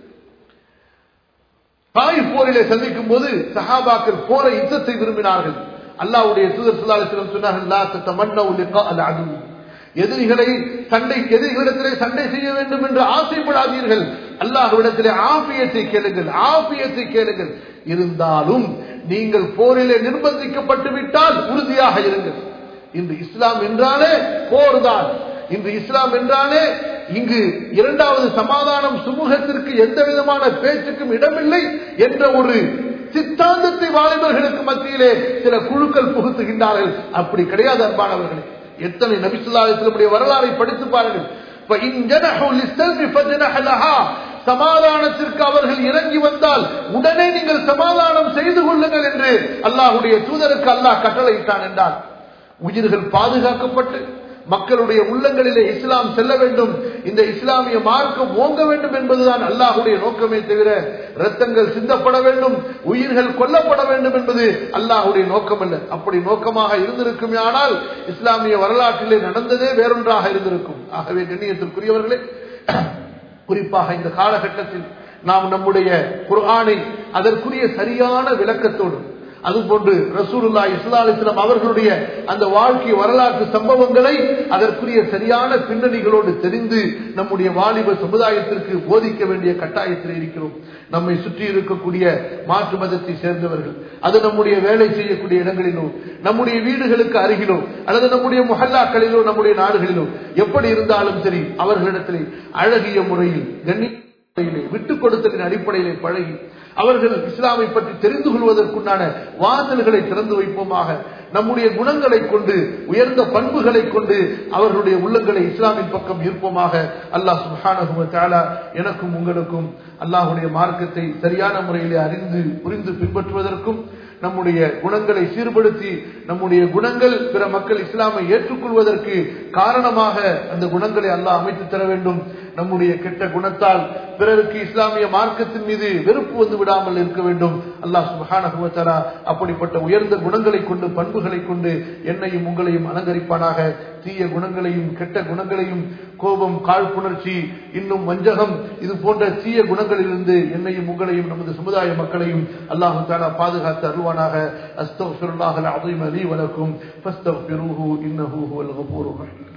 தாய் போரிலே சந்திக்கும் போது சஹாபாக்கள் போரை யுத்தத்தை விரும்பினார்கள் அல்லாவுடைய தூதர் சுல்லாசிலம் சொன்னார்கள் லா தத்தமன்னவு லிகா அல் அது எதிரிகளை சண்டை எதிரிகளிடத்திலே சண்டை செய்ய வேண்டும் என்று ஆசைப்படாதீர்கள் அல்லாஹ்விடத்திலே ஆபியத்தை கேளுங்கள் ஆபியத்தை கேளுங்கள் இருந்தாலும் நீங்கள் போரிலே நிர்பந்திக்கப்பட்டு விட்டால் உறுதியாக இருங்கள் இன்று இஸ்லாம் என்றாலே போர் தான் இன்று இஸ்லாம் என்றாலே இங்கு இரண்டாவது சமாதானம் சுமூகத்திற்கு எந்த விதமான பேச்சுக்கும் இடமில்லை என்ற ஒரு சித்தாந்தத்தை வாலிபர்களுக்கு மத்தியிலே சில குழுக்கள் புகுத்துகின்றார்கள் அப்படி கிடையாது அன்பானவர்களே எத்தனை நபிசுல்லாவுடைய வரலாறை படித்து பாருங்கள் சமாதானத்திற்கு அவர்கள் இறங்கி வந்தால் உடனே நீங்கள் சமாதானம் செய்து கொள்ளுங்கள் என்று அல்லாஹுடைய தூதருக்கு அல்லாஹ் கட்டளையிட்டான் என்றார் உயிர்கள் பாதுகாக்கப்பட்டு மக்களுடைய உள்ளங்களிலே இஸ்லாம் செல்ல வேண்டும் இந்த இஸ்லாமிய மார்க்கம் ஓங்க வேண்டும் என்பதுதான் அல்லாஹுடைய நோக்கமே தவிர ரத்தங்கள் சிந்தப்பட வேண்டும் உயிர்கள் கொல்லப்பட வேண்டும் என்பது அல்லாஹுடைய நோக்கம் அல்ல அப்படி நோக்கமாக இருந்திருக்குமே ஆனால் இஸ்லாமிய வரலாற்றிலே நடந்ததே வேறொன்றாக இருந்திருக்கும் ஆகவே கண்ணியத்திற்குரியவர்களே குறிப்பாக இந்த காலகட்டத்தில் நாம் நம்முடைய குர்ஆனை அதற்குரிய சரியான விளக்கத்தோடு அதுபோன்று ரசூலுல்லா இஸ்லா அலிஸ்லாம் அவர்களுடைய அந்த வாழ்க்கை வரலாற்று சம்பவங்களை அதற்குரிய சரியான பின்னணிகளோடு தெரிந்து நம்முடைய வாலிப சமுதாயத்திற்கு போதிக்க வேண்டிய கட்டாயத்தில் இருக்கிறோம் நம்மை சுற்றி இருக்கக்கூடிய மாற்று மதத்தை சேர்ந்தவர்கள் அது நம்முடைய வேலை செய்யக்கூடிய இடங்களிலோ நம்முடைய வீடுகளுக்கு அருகிலோ அல்லது நம்முடைய முஹல்லாக்களிலோ நம்முடைய நாடுகளிலோ எப்படி இருந்தாலும் சரி அவர்களிடத்திலே அழகிய முறையில் கண்ணி விட்டுக் கொடுத்தலின் அடிப்படையிலே பழகி அவர்கள் இஸ்லாமை பற்றி தெரிந்து கொள்வதற்குண்டான வாசல்களை திறந்து வைப்போமாக நம்முடைய குணங்களை கொண்டு உயர்ந்த பண்புகளை கொண்டு அவர்களுடைய உள்ளங்களை இஸ்லாமின் பக்கம் ஈர்ப்போமாக அல்லாஹ் சுஹானகும எனக்கும் உங்களுக்கும் அல்லாஹுடைய மார்க்கத்தை சரியான முறையிலே அறிந்து புரிந்து பின்பற்றுவதற்கும் நம்முடைய குணங்களை சீர்படுத்தி நம்முடைய குணங்கள் பிற மக்கள் இஸ்லாமை ஏற்றுக்கொள்வதற்கு காரணமாக அந்த குணங்களை அல்லாஹ் அமைத்து தர வேண்டும் நம்முடைய கெட்ட குணத்தால் பிறருக்கு இஸ்லாமிய மார்க்கத்தின் மீது வெறுப்பு வந்து விடாமல் இருக்க வேண்டும் அல்லாஹ் சுபஹானகுவத்தாரா அப்படிப்பட்ட உயர்ந்த குணங்களை கொண்டு பண்புகளை கொண்டு என்னையும் உங்களையும் அலங்கரிப்பானாக தீய குணங்களையும் கெட்ட குணங்களையும் கோபம் காழ்ப்புணர்ச்சி இன்னும் வஞ்சகம் இது போன்ற தீய குணங்களிலிருந்து என்னையும் உங்களையும் நமது சமுதாய மக்களையும் அல்லாஹு தாலா பாதுகாத்து அருள்வானாக அஸ்தோல்லாஹ் அலீம் அலி வலக்கும் ஃபஸ்தக்ஃபிருஹு இன்னஹு ஹுவல் கஃபூருர் ரஹீம்